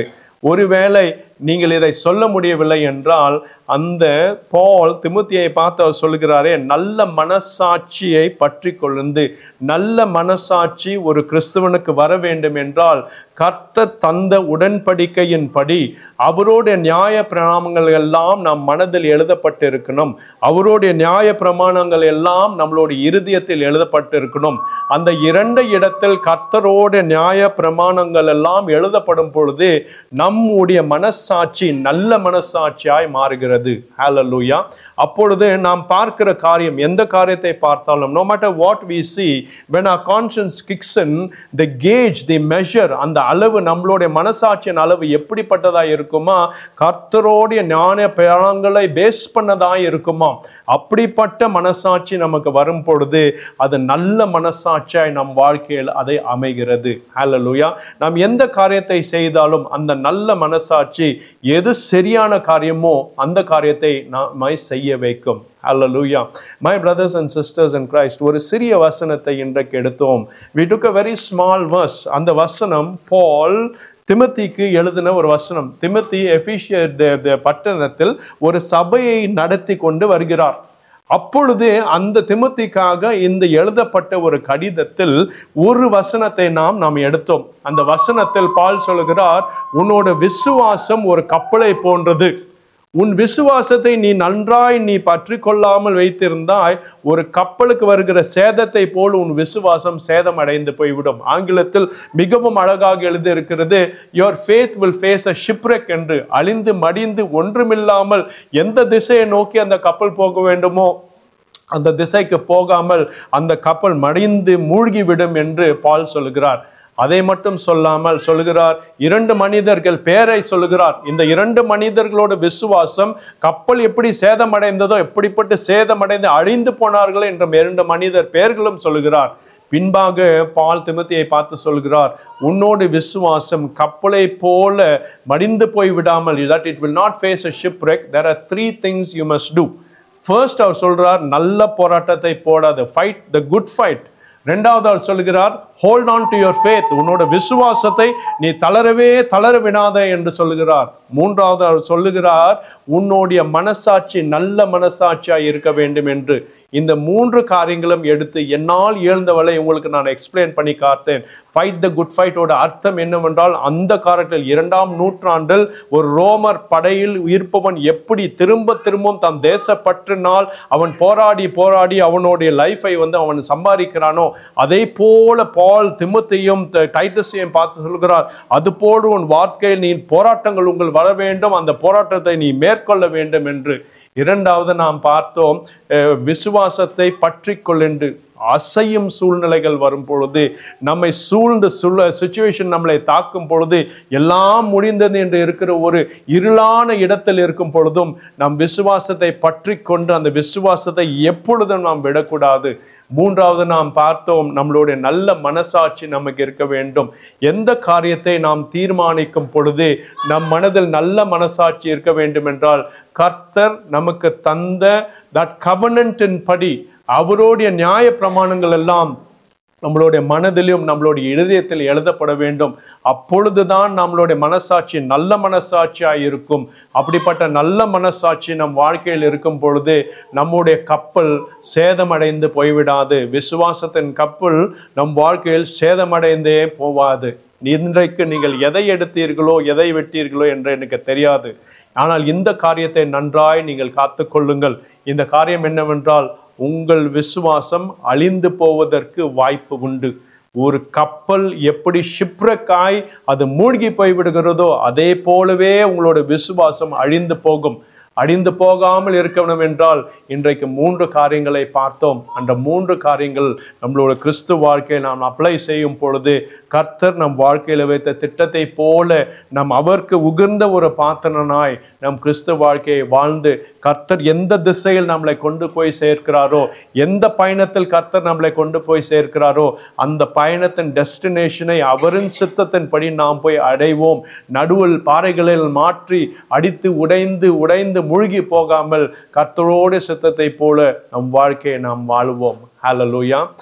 ஒருவேளை நீங்கள் இதை சொல்ல முடியவில்லை என்றால் அந்த பால் திமுத்தியை பார்த்து அவர் சொல்லுகிறாரே நல்ல மனசாட்சியை பற்றி கொள்ளுந்து நல்ல மனசாட்சி ஒரு கிறிஸ்துவனுக்கு வர வேண்டும் என்றால் கர்த்தர் தந்த உடன்படிக்கையின்படி அவருடைய நியாய பிரமாணங்கள் எல்லாம் நம் மனதில் எழுதப்பட்டிருக்கணும் அவருடைய நியாய பிரமாணங்கள் எல்லாம் நம்மளுடைய இருதயத்தில் எழுதப்பட்டிருக்கணும் அந்த இரண்டு இடத்தில் கர்த்தரோட நியாய பிரமாணங்கள் எல்லாம் எழுதப்படும் பொழுது நம்முடைய மனசாட்சி நல்ல மனசாட்சியாய் மாறுகிறது ஹalleluya அப்பொழுது நாம் பார்க்கிற காரியம் எந்த காரியத்தை பார்த்தாலும் no matter what we see when our conscience kicks in the gauge the measure அந்த அளவு நம்மளுடைய மனசாட்சியின் அளவு எப்படிப்பட்டதா இருக்குமா கர்த்தரோடைய ஞான பிரயாணங்களை பேஸ் பண்ணதா இருக்குமா அப்படிப்பட்ட மனசாட்சி நமக்கு வரும் பொழுது அது நல்ல மனசாட்சியாய் நம் வாழ்க்கையில் அதை அமைகிறது ஹalleluya நாம் எந்த காரியத்தை செய்தாலும் அந்த நல்ல மனசாட்சி எது சரியான காரியமோ அந்த காரியத்தை நாம செய்ய வைக்கும் Hallelujah. My brothers and sisters in Christ, ஒரு சிறிய வசனத்தை இன்றைக்கு எடுத்தோம் we took a very small verse அந்த வசனம் பால் திமத்திக்கு எழுதின ஒரு வசனம் திமத்தி எஃபிஷிய பட்டணத்தில் ஒரு சபையை நடத்தி கொண்டு வருகிறார் அப்பொழுது அந்த திமுத்திக்காக இந்த எழுதப்பட்ட ஒரு கடிதத்தில் ஒரு வசனத்தை நாம் நாம் எடுத்தோம் அந்த வசனத்தில் பால் சொல்கிறார் உன்னோட விசுவாசம் ஒரு கப்பலை போன்றது உன் விசுவாசத்தை நீ நன்றாய் நீ பற்றி கொள்ளாமல் வைத்திருந்தாய் ஒரு கப்பலுக்கு வருகிற சேதத்தை போல் உன் விசுவாசம் சேதமடைந்து போய்விடும் ஆங்கிலத்தில் மிகவும் அழகாக எழுதி இருக்கிறது your faith will face a shipwreck என்று அழிந்து மடிந்து ஒன்றுமில்லாமல் எந்த திசையை நோக்கி அந்த கப்பல் போக வேண்டுமோ அந்த திசைக்கு போகாமல் அந்த கப்பல் மடிந்து மூழ்கிவிடும் என்று பால் சொல்லுகிறார் அதை மட்டும் சொல்லாமல் சொல்லுகிறார் இரண்டு மனிதர்கள் பேரை சொல்லுகிறார் இந்த இரண்டு மனிதர்களோட விசுவாசம் கப்பல் எப்படி சேதமடைந்ததோ எப்படிப்பட்டு சேதமடைந்து அழிந்து போனார்கள் என்ற இரண்டு மனிதர் பெயர்களும் சொல்லுகிறார் பின்பாக பால் திமுத்தியை பார்த்து சொல்கிறார் உன்னோட விசுவாசம் கப்பலை போல மடிந்து போய் விடாமல் that it will not face a shipwreck there are three things you must do first அவர் சொல்றார் நல்ல போராட்டத்தை போடாது ஃபைட் த குட் ஃபைட் ரெண்டாவது அவர் சொல்கிறார் hold on to your faith உன்னோட விசுவாசத்தை நீ தளரவே தளர விடாத என்று சொல்லுகிறார் மூன்றாவது அவர் சொல்லுகிறார் உன்னுடைய மனசாட்சி நல்ல மனசாட்சியாய் இருக்க வேண்டும் என்று இந்த மூன்று காரியங்களும் எடுத்து என்னால் இயழ்ந்தவளை உங்களுக்கு நான் எக்ஸ்பிளைன் பண்ணி காத்தேன் ஃபைட் த குட் ஃபைட்டோட அர்த்தம் என்னவென்றால் அந்த காலத்தில் இரண்டாம் நூற்றாண்டில் ஒரு ரோமர் படையில் இருப்பவன் எப்படி திரும்ப திரும்பவும் தன் தேசப்பற்றினால் அவன் போராடி போராடி அவனுடைய லைஃபை வந்து அவன் சம்பாதிக்கிறானோ அதே போல பால் திமுத்தையும் த- டைட்டஸையும் பார்த்து சொல்கிறார் அது போல உன் வாழ்க்கையில் நீ போராட்டங்கள் உங்கள் வர வேண்டும் அந்த போராட்டத்தை நீ மேற்கொள்ள வேண்டும் என்று இரண்டாவது நாம் பார்த்தோம் அஹ், விசுவாசத்தை பற்றிக்கொள் என்று அசையும் சூழ்நிலைகள் வரும் பொழுது நம்மை சூழ்ந்து சூழ சுச்சுவேஷன் நம்மளை தாக்கும் பொழுது எல்லாம் முடிந்தது என்று இருக்கிற ஒரு இருளான இடத்தில் இருக்கும் பொழுதும் நம் விசுவாசத்தை பற்றி கொண்டு அந்த விசுவாசத்தை எப்பொழுதும் நாம் விடக்கூடாது மூன்றாவது நாம் பார்த்தோம் நம்மளுடைய நல்ல மனசாட்சி நமக்கு இருக்க வேண்டும் எந்த காரியத்தை நாம் தீர்மானிக்கும் பொழுது நம் மனதில் நல்ல மனசாட்சி இருக்க வேண்டும் என்றால் கர்த்தர் நமக்கு தந்த தட் கவனன்ட்டின் படி அவருடைய நியாய பிரமாணங்கள் எல்லாம் நம்மளுடைய மனதிலும் நம்மளுடைய இருதயத்தில் எழுதப்பட வேண்டும் அப்பொழுதுதான் நம்மளுடைய மனசாட்சி நல்ல மனசாட்சியாய் இருக்கும் அப்படிப்பட்ட நல்ல மனசாட்சி நம் வாழ்க்கையில் இருக்கும் பொழுது நம்முடைய கப்பல் சேதமடைந்து போய்விடாது விசுவாசத்தின் கப்பல் நம் வாழ்க்கையில் சேதமடைந்தே போவாது இன்றைக்கு நீங்கள் எதை எடுத்தீர்களோ எதை வெட்டீர்களோ என்று எனக்கு தெரியாது ஆனால் இந்த காரியத்தை நன்றாய் நீங்கள் காத்துக்கொள்ளுங்கள் இந்த காரியம் என்னவென்றால் உங்கள் விசுவாசம் அழிந்து போவதற்கு வாய்ப்பு உண்டு ஒரு கப்பல் எப்படி ஷிப்ரக்காய் அது மூழ்கி போய் விடுகிறதோ அதே போலவே உங்களோட விசுவாசம் அழிந்து போகும் அழிந்து போகாமல் இருக்கணும் என்றால் இன்றைக்கு மூன்று காரியங்களை பார்த்தோம் அந்த மூன்று காரியங்கள் நம்மளோட கிறிஸ்து வாழ்க்கையை நாம் அப்ளை செய்யும் பொழுது கர்த்தர் நம் வாழ்க்கையில் வைத்த திட்டத்தை போல நம் அவருக்கு உகந்த ஒரு பாத்திரனாய் நம் கிறிஸ்து வாழ்க்கையை வாழ்ந்து கர்த்தர் எந்த திசையில் நம்மளை கொண்டு போய் சேர்க்கிறாரோ எந்த பயணத்தில் கர்த்தர் நம்மளை கொண்டு போய் சேர்க்கிறாரோ அந்த பயணத்தின் டெஸ்டினேஷனை அவரின் சித்தத்தின்படி நாம் போய் அடைவோம் நடுவில் பாறைகளில் மாற்றி அடித்து உடைந்து உடைந்து மூழ்கி போகாமல் கர்த்தரோட சித்தத்தை போல நம் வாழ்க்கையை நாம் வாழுவோம் ஹalleluya